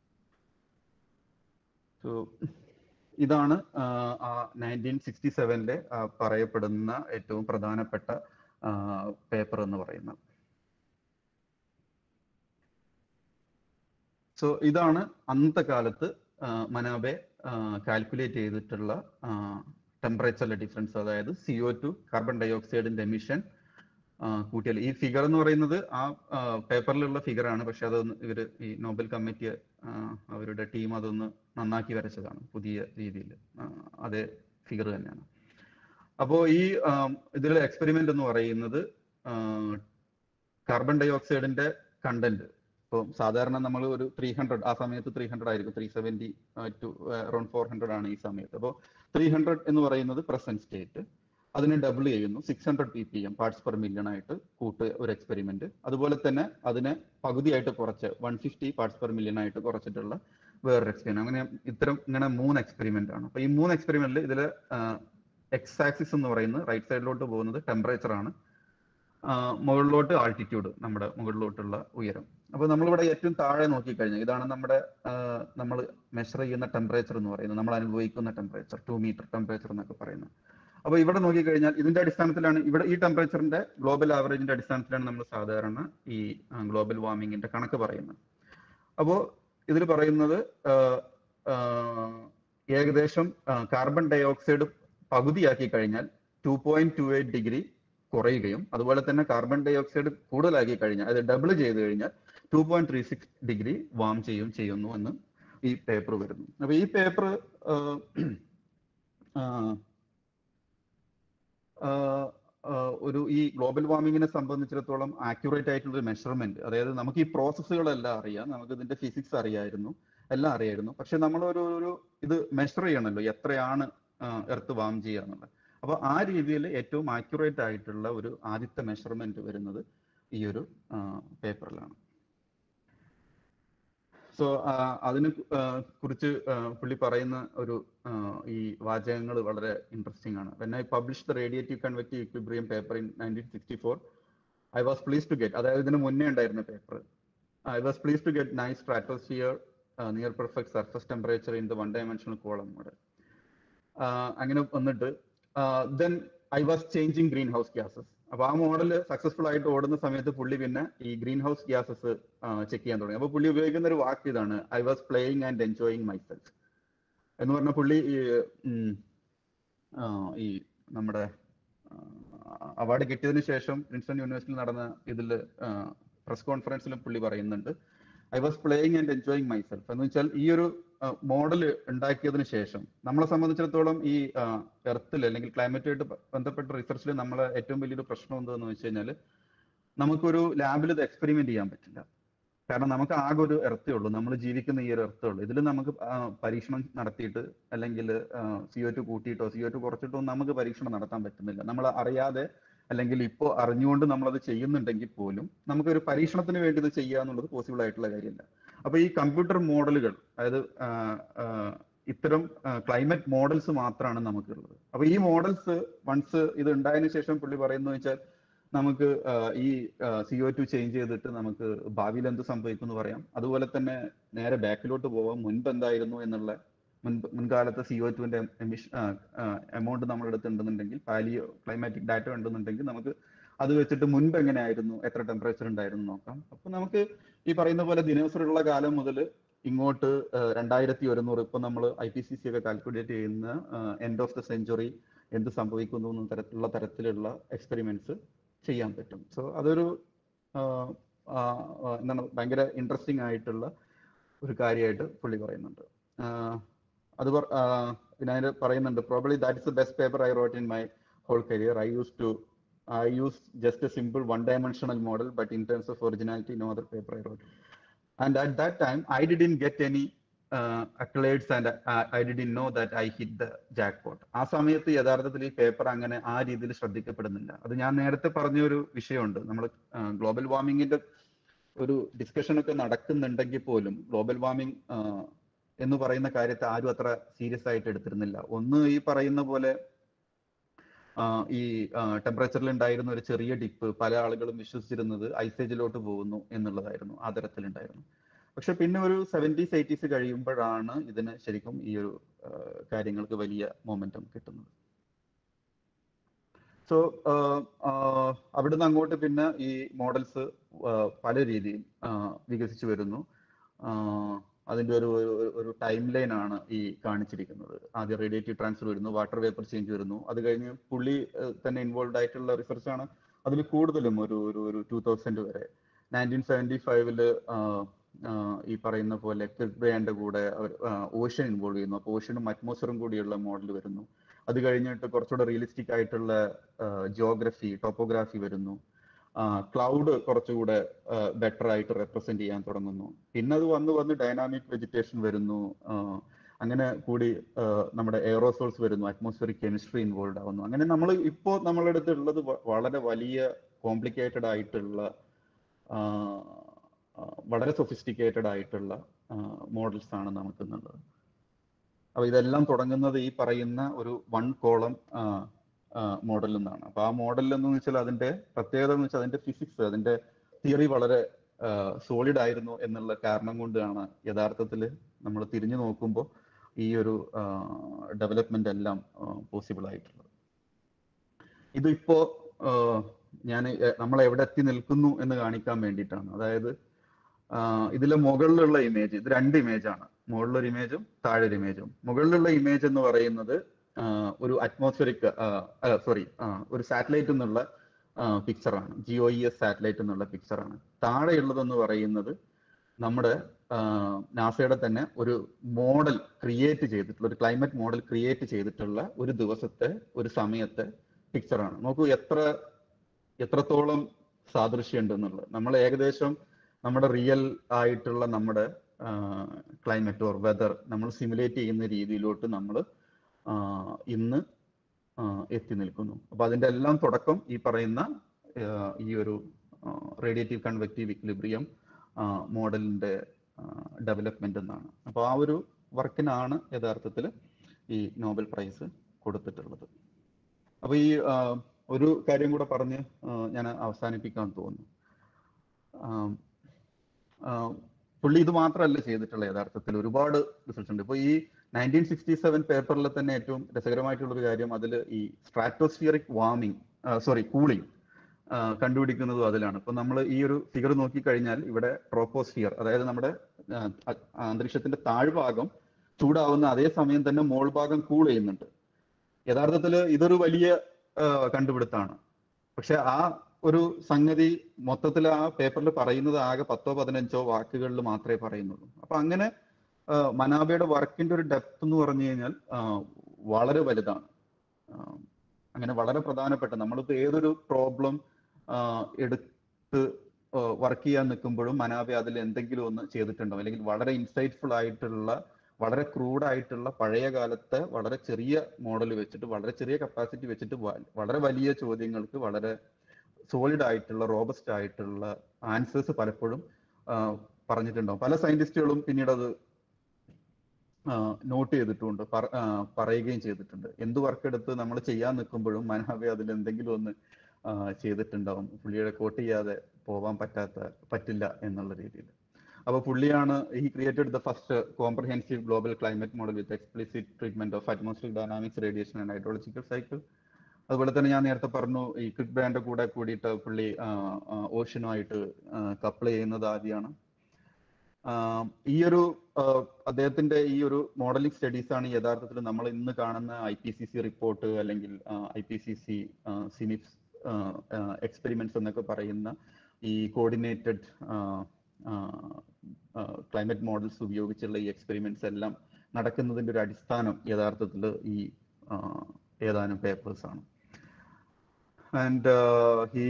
സോ ഇതാണ് ആ നയൻറ്റീൻ സിക്സ്റ്റി സെവനിലെ പറയപ്പെടുന്ന ഏറ്റവും പ്രധാനപ്പെട്ട പേപ്പർ എന്ന് പറയുന്നത് സോ ഇതാണ് അന്നത്തെ കാലത്ത് ആ, മനാബെ കാൽക്കുലേറ്റ് ചെയ്തിട്ടുള്ള ടെമ്പറേച്ചറിലെ ഡിഫറൻസ് അതായത് സിഒ ടു കാർബൺ ഡൈ ഓക്സൈഡിന്റെ എമിഷൻ കൂട്ടിയാൽ ഈ ഫിഗർ എന്ന് പറയുന്നത് ആ പേപ്പറിലുള്ള ഫിഗർ ആണ് പക്ഷെ അതൊന്ന് ഇവര് ഈ നോബൽ കമ്മിറ്റി അവരുടെ ടീം അതൊന്ന് നന്നാക്കി വരച്ചതാണ് പുതിയ രീതിയിൽ അതേ ഫിഗർ തന്നെയാണ് അപ്പോൾ ഈ ഇതിലെ എക്സ്പെരിമെന്റ് എന്ന് പറയുന്നത് കാർബൺ ഡൈ ഓക്സൈഡിന്റെ കണ്ടന്റ് ഇപ്പോൾ സാധാരണ നമ്മൾ ഒരു ത്രീ ഹൺഡ്രഡ് ആ സമയത്ത് ത്രീ ഹൺഡ്രഡ് ആയിരിക്കും three seventy two around four hundred ആണ് ഈ സമയത്ത് അപ്പോൾ ത്രീ ഹൺഡ്രഡ് എന്ന് പറയുന്നത് പ്രസന്റ് സ്റ്റേറ്റ് അതിനെ ഡബിൾ ചെയ്യുന്നു six hundred P P M parts per million ആയിട്ട് കൂട്ട് ഒരു എക്സ്പെരിമെന്റ് അതുപോലെ തന്നെ അതിനെ പകുതിയായിട്ട് കുറച്ച് one fifty parts per million ആയിട്ട് കുറച്ചിട്ടുള്ള വേറൊരു എക്സ്പെരിമെന്റ് അങ്ങനെ ഇത്തരം ഇങ്ങനെ മൂന്ന് എക്സ്പെരിമെന്റ് ആണ് അപ്പൊ ഈ മൂന്ന് എക്സ്പെരിമെന്റിൽ ഇതിൽ എക്സ് ആക്സിസ് എന്ന് പറയുന്നത് റൈറ്റ് സൈഡിലോട്ട് പോകുന്നത് ടെമ്പറേച്ചർ ആണ് ആ, മുകളിലോട്ട് ആൾട്ടിറ്റ്യൂഡ് നമ്മുടെ മുകളിലോട്ടുള്ള ഉയരം അപ്പൊ നമ്മളിവിടെ ഏറ്റവും താഴെ നോക്കിക്കഴിഞ്ഞാൽ ഇതാണ് നമ്മുടെ നമ്മൾ മെഷർ ചെയ്യുന്ന ടെമ്പറേച്ചർ എന്ന് പറയുന്നത് നമ്മൾ അനുഭവിക്കുന്ന ടെമ്പറേച്ചർ ടു മീറ്റർ ടെമ്പറേച്ചർ എന്നൊക്കെ പറയുന്നത് അപ്പൊ ഇവിടെ നോക്കിക്കഴിഞ്ഞാൽ ഇതിന്റെ അടിസ്ഥാനത്തിലാണ് ഇവിടെ ഈ ടെമ്പറേച്ചറിന്റെ ഗ്ലോബൽ ആവറേജിന്റെ അടിസ്ഥാനത്തിലാണ് നമ്മൾ സാധാരണ ഈ ഗ്ലോബൽ വാർമിങ്ങിന്റെ കണക്ക് പറയുന്നത് അപ്പോ ഇതിൽ പറയുന്നത് ആ, ആ, ഏകദേശം കാർബൺ ഡൈ ഓക്സൈഡ് പകുതിയാക്കി കഴിഞ്ഞാൽ two point two eight degree കുറയുകയും അതുപോലെ തന്നെ കാർബൺ ഡൈ ഓക്സൈഡ് കൂടുതലാക്കി കഴിഞ്ഞാൽ അത് ഡബിൾ ചെയ്ത് കഴിഞ്ഞാൽ two point three six degree warm ചെയ്യും ചെയ്യുന്നു എന്ന് ഈ പേപ്പർ വരുന്നു അപ്പൊ ഈ പേപ്പർ ഒരു ഈ ഗ്ലോബൽ വാർമിങ്ങിനെ സംബന്ധിച്ചിടത്തോളം ആക്യുറേറ്റ് ആയിട്ടുള്ള ഒരു മെഷർമെന്റ് അതായത് നമുക്ക് ഈ പ്രോസസ്സുകളെല്ലാം അറിയാം നമുക്ക് ഇതിന്റെ ഫിസിക്സ് അറിയായിരുന്നു എല്ലാം അറിയായിരുന്നു പക്ഷെ നമ്മൾ ഒരു ഒരു ഇത് മെഷർ ചെയ്യണമല്ലോ എത്രയാണ് എർത്ത് വാം ചെയ്യുക എന്നുള്ളത് അപ്പൊ ആ രീതിയിൽ ഏറ്റവും ആക്യുറേറ്റ് ആയിട്ടുള്ള ഒരു ആദ്യത്തെ മെഷർമെന്റ് വരുന്നത് ഈ ഒരു പേപ്പറിലാണ് സോ അതിനെ കുറിച്ച് പുള്ളി പറയുന്ന ഒരു ഈ വാചകങ്ങൾ വളരെ ഇൻട്രസ്റ്റിംഗ് ആണ് when I publish the radiative convective equilibrium paper in nineteen sixty four I was pleased to get അതായത് ഇതിന് മുന്നേ ഉണ്ടായിരുന്ന paper I was pleased to get nice stratosphere near perfect surface temperature in the one dimensional column model അങ്ങനെ വന്നിട്ട് then I was changing greenhouse gases അപ്പൊ ആ model successful ആയിട്ട് ഓടുന്ന സമയത്ത് പുള്ളി പിന്നെ ഈ ഗ്രീൻ ഹൗസ് ഗ്യാസസ് ചെക്ക് ചെയ്യാൻ തുടങ്ങി അപ്പൊ പുള്ളി ഉപയോഗിക്കുന്ന ഒരു വാക്ക് ഇതാണ് I was playing and enjoying myself എന്ന് പറഞ്ഞ പുള്ളി ഈ ഈ നമ്മുടെ അവാർഡ് കിട്ടിയതിനു ശേഷം പ്രിൻസ്റ്റൺ യൂണിവേഴ്സിറ്റിയിൽ നടന്ന ഇതിൽ പ്രസ് കോൺഫറൻസിലും പുള്ളി പറയുന്നുണ്ട് I was playing and enjoying myself എന്ന് വെച്ചാൽ ഈ ഒരു മോഡൽ ഉണ്ടാക്കിയതിനു ശേഷം നമ്മളെ സംബന്ധിച്ചിടത്തോളം ഈ എർത്തിൽ അല്ലെങ്കിൽ ക്ലൈമറ്റുമായിട്ട് ബന്ധപ്പെട്ട റിസർച്ചിൽ നമ്മളെ ഏറ്റവും വലിയൊരു പ്രശ്നം എന്താണെന്ന് വെച്ച് കഴിഞ്ഞാൽ നമുക്കൊരു ലാബിൽ ഇത് എക്സ്പെരിമെന്റ് ചെയ്യാൻ പറ്റില്ല കാരണം നമുക്ക് ആകെ ഒരു എർത്തേ ഉള്ളൂ നമ്മൾ ജീവിക്കുന്ന ഈ ഒരു എർത്തേ ഉള്ളൂ ഇതിൽ നമുക്ക് പരീക്ഷണം നടത്തിയിട്ട് അല്ലെങ്കിൽ സി ഒ ടു കൂട്ടിയിട്ടോ സി ഒ ടു കുറച്ചിട്ടോ നമുക്ക് പരീക്ഷണം നടത്താൻ പറ്റുന്നില്ല നമ്മൾ അറിയാതെ അല്ലെങ്കിൽ ഇപ്പോൾ അറിഞ്ഞുകൊണ്ട് നമ്മളത് ചെയ്യുന്നുണ്ടെങ്കിൽ പോലും നമുക്കൊരു പരീക്ഷണത്തിന് വേണ്ടി ഇത് ചെയ്യുക എന്നുള്ളത് പോസിബിൾ ആയിട്ടുള്ള കാര്യമല്ല അപ്പൊ ഈ കമ്പ്യൂട്ടർ മോഡലുകൾ അതായത് ഇത്തരം ക്ലൈമറ്റ് മോഡൽസ് മാത്രമാണ് നമുക്കുള്ളത് അപ്പൊ ഈ മോഡൽസ് വൺസ് ഇത് ഉണ്ടായതിനു ശേഷം പുള്ളി പറയുന്നത് വെച്ചാൽ നമുക്ക് ഈ സി ഒ ടു ചേഞ്ച് ചെയ്തിട്ട് നമുക്ക് ഭാവിയിൽ എന്ത് സംഭവിക്കും എന്ന് പറയാം അതുപോലെ തന്നെ നേരെ ബാക്കിലോട്ട് പോവാം മുൻപ് എന്തായിരുന്നു എന്നുള്ള മുൻപ് മുൻകാലത്തെ സി ഒ ടുവിന്റെ എമിഷൻ എമൗണ്ട് നമ്മുടെ അടുത്ത് ഉണ്ടെന്നുണ്ടെങ്കിൽ പാലിയോ ക്ലൈമാറ്റിക് ഡാറ്റ ഉണ്ടെന്നുണ്ടെങ്കിൽ നമുക്ക് അത് വെച്ചിട്ട് മുൻപ് എങ്ങനെയായിരുന്നു എത്ര ടെമ്പറേച്ചർ ഉണ്ടായിരുന്നു നോക്കാം അപ്പൊ നമുക്ക് ഈ പറയുന്ന പോലെ ദിനേശ്വരുള്ള കാലം മുതൽ ഇങ്ങോട്ട് രണ്ടായിരത്തി ഒരുന്നൂറ് ഇപ്പൊ നമ്മൾ ഐ പി സി സി ഒക്കെ കാൽക്കുലേറ്റ് ചെയ്യുന്ന എൻഡ് ഓഫ് ദ സെഞ്ചുറി എന്ത് സംഭവിക്കുന്നു എന്ന തരത്തിലുള്ള തരത്തിലുള്ള എക്സ്പെരിമെന്റ്സ് ചെയ്യാൻ പറ്റും സോ അതൊരു എന്താണ് ഭയങ്കര ഇൻട്രസ്റ്റിംഗ് ആയിട്ടുള്ള ഒരു കാര്യമായിട്ട് പുള്ളി പറയുന്നുണ്ട് അത് പിന്നെ അതിന് പറയുന്നുണ്ട് probably that is the best paper I wrote in my whole career I use to I use just a simple one-dimensional model, but in terms of originality, no other paper I wrote. And at that time, I didn't get any uh, accolades and uh, I didn't know that I hit the jackpot. ആ സമയത്ത് യഥാർത്ഥത്തിൽ ഈ paper അങ്ങനെ ആ രീതിയിൽ ശ്രദ്ധിക്കപ്പെടുന്നില്ല അത് ഞാൻ നേരത്തെ പറഞ്ഞ ഒരു വിഷയമുണ്ട് നമ്മൾ ഗ്ലോബൽ വാർമിങ്ങിന്റെ ഒരു ഡിസ്കഷൻ ഒക്കെ നടക്കുന്നുണ്ടെങ്കിൽ പോലും ഗ്ലോബൽ വാർമിംഗ് എന്ന് പറയുന്ന കാര്യത്തെ ആരും അത്ര സീരിയസ് ആയിട്ട് എടുത്തിരുന്നില്ല ഒന്ന് ഈ പറയുന്ന പോലെ ഈ ടെമ്പറേച്ചറിൽ ഉണ്ടായിരുന്ന ഒരു ചെറിയ ഡിപ്പ് പല ആളുകളും വിശ്വസിച്ചിരുന്നത് ഐസേജിലോട്ട് പോകുന്നു എന്നുള്ളതായിരുന്നു ആ തരത്തിലുണ്ടായിരുന്നു പക്ഷെ പിന്നെ ഒരു സെവൻറ്റീസ് എയ്റ്റീസ് കഴിയുമ്പോഴാണ് ഇതിന് ശരിക്കും ഈ ഒരു കാര്യങ്ങൾക്ക് വലിയ മൊമെന്റം കിട്ടുന്നത് സോ അവിടുന്ന് അങ്ങോട്ട് പിന്നെ ഈ മോഡൽസ് പല രീതിയിൽ വികസിച്ചു വരുന്നു അതിന്റെ ഒരു ഒരു ടൈം ലൈൻ ആണ് ഈ കാണിച്ചിരിക്കുന്നത് ആദ്യം റേഡിയേറ്റീവ് ട്രാൻസ്ഫർ വരുന്നു വാട്ടർ വേപ്പർ ചേഞ്ച് വരുന്നു അത് കഴിഞ്ഞ് പുള്ളി തന്നെ ഇൻവോൾവ് ആയിട്ടുള്ള റിസർച്ച് ആണ് അതിൽ കൂടുതലും ഒരു ഒരു ഒരു ടൂ തൗസൻഡ് വരെ നയൻറ്റീൻ സെവൻറ്റി ഫൈവില് ഈ പറയുന്ന പോലെ കിർബേന്റെ കൂടെ ഓഷ്യൻ ഇൻവോൾവ് ചെയ്യുന്നു അപ്പോൾ ഓഷ്യനും അറ്റ്മോസ്ഫിയറും കൂടിയുള്ള മോഡൽ വരുന്നു അത് കഴിഞ്ഞിട്ട് കുറച്ചുകൂടെ റിയലിസ്റ്റിക് ആയിട്ടുള്ള ജിയോഗ്രഫി ടോപ്പോഗ്രാഫി വരുന്നു ക്ലൗഡ് കുറച്ചുകൂടെ ബെറ്റർ ആയിട്ട് റെപ്രസെന്റ് ചെയ്യാൻ തുടങ്ങുന്നു പിന്നെ അത് വന്ന് വന്ന് ഡൈനാമിക് വെജിറ്റേഷൻ വരുന്നു അങ്ങനെ കൂടി നമ്മുടെ എയറോസോൾസ് വരുന്നു അറ്റ്മോസ്ഫിയറിക് കെമിസ്ട്രി ഇൻവോൾവ് ആവുന്നു അങ്ങനെ നമ്മൾ ഇപ്പോൾ നമ്മളുടെ അടുത്ത് ഉള്ളത് വളരെ വലിയ കോംപ്ലിക്കേറ്റഡ് ആയിട്ടുള്ള വളരെ സൊഫിസ്റ്റിക്കേറ്റഡ് ആയിട്ടുള്ള മോഡൽസ് ആണ് നമുക്കുള്ളത് അപ്പൊ ഇതെല്ലാം തുടങ്ങുന്നത് ഈ പറയുന്ന ഒരു വൺ കോളം മോഡലിൽ നിന്നാണ് അപ്പൊ ആ മോഡലിൽ എന്ന് വെച്ചാൽ അതിന്റെ പ്രത്യേകത എന്ന് വെച്ചാൽ അതിന്റെ ഫിസിക്സ് അതിന്റെ തിയറി വളരെ സോളിഡ് ആയിരുന്നു എന്നുള്ള കാരണം കൊണ്ടാണ് യഥാർത്ഥത്തിൽ നമ്മൾ തിരിഞ്ഞു നോക്കുമ്പോൾ ഈ ഒരു ഡെവലപ്മെന്റ് എല്ലാം പോസിബിൾ ആയിട്ടുള്ളത് ഇതിപ്പോ ഞാൻ നമ്മൾ എവിടെ എത്തി നിൽക്കുന്നു എന്ന് കാണിക്കാൻ വേണ്ടിയിട്ടാണ് അതായത് ഇതിലെ മുകളിലുള്ള ഇമേജ് ഇത് രണ്ട് ഇമേജ് ആണ് മുകളിലൊരു ഇമേജും താഴെ ഒരു ഇമേജും മുകളിലുള്ള ഇമേജ് എന്ന് പറയുന്നത് ഒരു അറ്റ്മോസ്ഫിയറിക് സോറി ഒരു സാറ്റലൈറ്റ് എന്നുള്ള പിക്ചറാണ് ജിഒ ഇ എസ് സാറ്റലൈറ്റ് എന്നുള്ള പിക്ചറാണ് താഴെയുള്ളതെന്ന് പറയുന്നത് നമ്മുടെ നാസയുടെ തന്നെ ഒരു മോഡൽ ക്രിയേറ്റ് ചെയ്തിട്ടുള്ള ഒരു ക്ലൈമറ്റ് മോഡൽ ക്രിയേറ്റ് ചെയ്തിട്ടുള്ള ഒരു ദിവസത്തെ ഒരു സമയത്തെ പിക്ചറാണ് നോക്കൂ എത്ര എത്രത്തോളം സാദൃശ്യമുണ്ട് എന്നുള്ളത് നമ്മൾ ഏകദേശം നമ്മുടെ റിയൽ ആയിട്ടുള്ള നമ്മുടെ ക്ലൈമറ്റ് ഓർ വെതർ നമ്മൾ സിമുലേറ്റ് ചെയ്യുന്ന രീതിയിലോട്ട് നമ്മൾ ഇന്ന് എത്തി നിൽക്കുന്നു അപ്പൊ അതിന്റെ എല്ലാം തുടക്കം ഈ പറയുന്ന ഈ ഒരു റേഡിയേറ്റീവ് കൺവെക്റ്റീവ് ഇക്ലിബ്രിയം മോഡലിന്റെ ഡെവലപ്മെന്റ് എന്നാണ് അപ്പോൾ ആ ഒരു വർക്കിനാണ് യഥാർത്ഥത്തിൽ ഈ നോബൽ പ്രൈസ് കൊടുത്തിട്ടുള്ളത് അപ്പൊ ഈ ഒരു കാര്യം കൂടെ പറഞ്ഞ് ഞാൻ അവസാനിപ്പിക്കാൻ തോന്നുന്നു പുള്ളി ഇത് മാത്രമല്ല ചെയ്തിട്ടുള്ള യഥാർത്ഥത്തിൽ ഒരുപാട് റിസൾട്ട്സ് ഉണ്ട് ഇപ്പൊ ഈ നയൻറ്റീൻ സിക്സ്റ്റി സെവൻ പേപ്പറിൽ തന്നെ ഏറ്റവും രസകരമായിട്ടുള്ള ഒരു കാര്യം അതിൽ ഈ സ്ട്രാറ്റോസ്ഫിയറിക് വാർമിംഗ് സോറി കൂളിംഗ് കണ്ടുപിടിക്കുന്നതും അതിലാണ് ഇപ്പൊ നമ്മൾ ഈ ഒരു ഫിഗർ നോക്കിക്കഴിഞ്ഞാൽ ഇവിടെ ട്രോപ്പോസ്ഫിയർ അതായത് നമ്മുടെ അന്തരീക്ഷത്തിന്റെ താഴ്ഭാഗം ചൂടാവുന്ന അതേ സമയം തന്നെ മോൾ ഭാഗം കൂൾ ചെയ്യുന്നുണ്ട് യഥാർത്ഥത്തിൽ ഇതൊരു വലിയ കണ്ടുപിടുത്താണ് പക്ഷെ ആ ഒരു സംഗതി മൊത്തത്തിൽ ആ പേപ്പറിൽ പറയുന്നത് ആകെ പത്തോ പതിനഞ്ചോ വാക്കുകളിൽ മാത്രമേ പറയുന്നുള്ളൂ അപ്പൊ അങ്ങനെ മനാബയുടെ വർക്കിന്റെ ഒരു ഡെപ്ത് എന്ന് പറഞ്ഞു കഴിഞ്ഞാൽ വളരെ വലുതാണ് അങ്ങനെ വളരെ പ്രധാനപ്പെട്ട നമ്മളിപ്പോ ഏതൊരു പ്രോബ്ലം എടുത്ത് വർക്ക് ചെയ്യാൻ നിൽക്കുമ്പോഴും മനാബെ അതിൽ എന്തെങ്കിലും ഒന്ന് ചെയ്തിട്ടുണ്ടോ അല്ലെങ്കിൽ വളരെ ഇൻസൈറ്റ്ഫുൾ ആയിട്ടുള്ള വളരെ ക്രൂഡ് ആയിട്ടുള്ള പഴയ കാലത്തെ വളരെ ചെറിയ മോഡൽ വെച്ചിട്ട് വളരെ ചെറിയ കപ്പാസിറ്റി വെച്ചിട്ട് വളരെ വലിയ ചോദ്യങ്ങൾക്ക് വളരെ സോളിഡ് ആയിട്ടുള്ള റോബസ്റ്റ് ആയിട്ടുള്ള ആൻസേഴ്സ് പലപ്പോഴും പറഞ്ഞിട്ടുണ്ടാവും പല സയന്റിസ്റ്റുകളും പിന്നീട് അത് നോട്ട് ചെയ്തിട്ടുണ്ട് പറയുകയും ചെയ്തിട്ടുണ്ട് എന്ത് വർക്ക് എടുത്ത് നമ്മൾ ചെയ്യാൻ നിൽക്കുമ്പോഴും മനഹാവി അതിൽ എന്തെങ്കിലും ഒന്ന് ചെയ്തിട്ടുണ്ടാവും പുള്ളിയുടെ കോട്ട് ചെയ്യാതെ പോവാൻ പറ്റാത്ത പറ്റില്ല എന്നുള്ള രീതിയിൽ അപ്പൊ പുള്ളിയാണ് ഈ created the first comprehensive global climate model with explicit treatment of atmosphere dynamics radiation and hydrological cycle അതുപോലെ തന്നെ ഞാൻ നേരത്തെ പറഞ്ഞു ഈ ക്വിക്ക് ബ്രാൻഡ് കൂടെ കൂടിയിട്ട് പുള്ളി ഓഷനുമായിട്ട് കപ്പിൾ ചെയ്യുന്നത് ആദ്യമാണ് ഈ ഒരു അദ്ദേഹത്തിന്റെ ഈ ഒരു മോഡലിംഗ് സ്റ്റഡീസ് ആണ് യഥാർത്ഥത്തിൽ നമ്മൾ ഇന്ന് കാണുന്ന I P C C report അല്ലെങ്കിൽ I P C C CMIP experiments എന്നൊക്കെ പറയുന്ന ഈ കോർഡിനേറ്റഡ് ക്ലൈമറ്റ് മോഡൽസ് ഉപയോഗിച്ചുള്ള ഈ എക്സ്പെരിമെന്റ്സ് എല്ലാം നടക്കുന്നതിന്റെ ഒരു അടിസ്ഥാനം യഥാർത്ഥത്തിൽ ഈ ഏതാനും പേപ്പേഴ്സ് ആണ് and he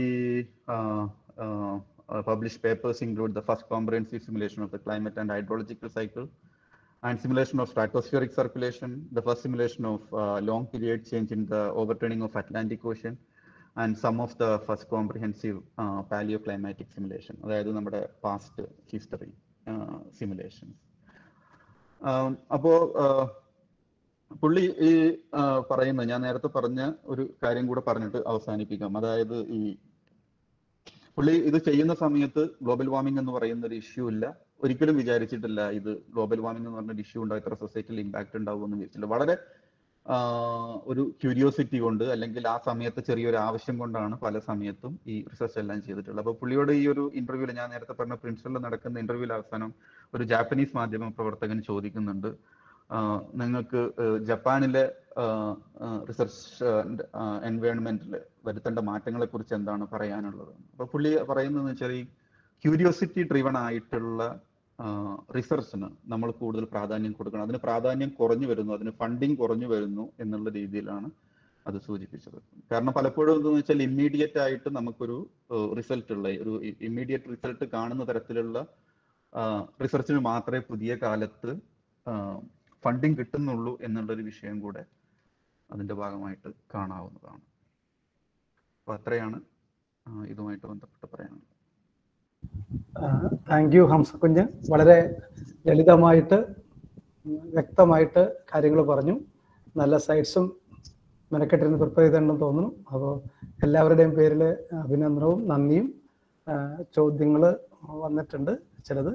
published papers include the first comprehensive simulation of the climate and hydrological cycle and simulation of stratospheric circulation, the first simulation of uh, long period change in the overturning of Atlantic Ocean, and some of the first comprehensive uh, paleoclimatic simulation, അതായത് നമ്മുടെ past history simulations അപ്പോ പുള്ളി ഈ പറയുന്ന ഞാൻ നേരത്തെ പറഞ്ഞ ഒരു കാര്യം കൂടെ പറഞ്ഞിട്ട് അവസാനിപ്പിക്കാം അതായത് ഈ പുള്ളി ഇത് ചെയ്യുന്ന സമയത്ത് ഗ്ലോബൽ വാർമിംഗ് എന്ന് പറയുന്ന ഒരു ഇഷ്യൂ ഇല്ല ഒരിക്കലും വിചാരിച്ചിട്ടില്ല ഇത് ഗ്ലോബൽ വാർമിംഗ് എന്ന് പറഞ്ഞ ഇഷ്യൂ ഉണ്ടാവും ഇത്ര സൊസൈറ്റിയിൽ ഇമ്പാക്ട് ഉണ്ടാവും എന്ന് വിചാരിച്ചില്ല വളരെ ഒരു ക്യൂരിയോസിറ്റി കൊണ്ട് അല്ലെങ്കിൽ ആ സമയത്ത് ചെറിയൊരു ആവശ്യം കൊണ്ടാണ് പല സമയത്തും ഈ റിസർച്ച് എല്ലാം ചെയ്തിട്ടുള്ളത് അപ്പൊ പുള്ളിയോട് ഈ ഒരു ഇന്റർവ്യൂവിൽ ഞാൻ നേരത്തെ പറഞ്ഞ പ്രിൻസിപ്പലിൽ നടക്കുന്ന ഇന്റർവ്യൂവിൽ അവസാനം ഒരു ജാപ്പനീസ് മാധ്യമ പ്രവർത്തകൻ ചോദിക്കുന്നുണ്ട് നിങ്ങൾക്ക് ജപ്പാനിലെ റിസർച്ച് എൻവയോൺമെന്റിൽ വരുത്തേണ്ട മാറ്റങ്ങളെ കുറിച്ച് എന്താണ് പറയാനുള്ളത് അപ്പൊ പുള്ളി പറയുന്നതെന്ന് വെച്ചാൽ ഈ ക്യൂരിയോസിറ്റി ഡ്രിവൺ ആയിട്ടുള്ള റിസർച്ചിന് നമ്മൾ കൂടുതൽ പ്രാധാന്യം കൊടുക്കണം അതിന് പ്രാധാന്യം കുറഞ്ഞു വരുന്നു അതിന് ഫണ്ടിങ് കുറഞ്ഞു വരുന്നു എന്നുള്ള രീതിയിലാണ് അത് സൂചിപ്പിച്ചത് കാരണം പലപ്പോഴും എന്താണെന്ന് വെച്ചാൽ ഇമ്മീഡിയറ്റ് ആയിട്ട് നമുക്കൊരു റിസൾട്ട് ഉള്ള ഒരു ഇമ്മീഡിയറ്റ് റിസൾട്ട് കാണുന്ന തരത്തിലുള്ള റിസർച്ചിന് മാത്രമേ പുതിയ കാലത്ത് ഫണ്ടിങ് കിട്ടുന്നുള്ളൂ എന്നുള്ളൊരു വിഷയം കൂടെ അതിന്റെ ഭാഗമായിട്ട് കാണാവുന്നതാണ് അപ്പൊ അത്രയാണ് ഇതുമായിട്ട് ബന്ധപ്പെട്ട് പറയാനുള്ളത് താങ്ക് യു ഹംസക്കുഞ്ഞ് വളരെ ലളിതമായിട്ട് ഉം, വ്യക്തമായിട്ട് കാര്യങ്ങൾ പറഞ്ഞു നല്ല സൈറ്റ്സും മെനക്കെട്ടിരുന്ന് പ്രിപ്പയർ ചെയ്തിട്ടുണ്ടെന്ന് തോന്നുന്നു അപ്പോൾ എല്ലാവരുടെയും പേരിൽ അഭിനന്ദനവും നന്ദിയും ചോദ്യങ്ങൾ വന്നിട്ടുണ്ട് ചിലത്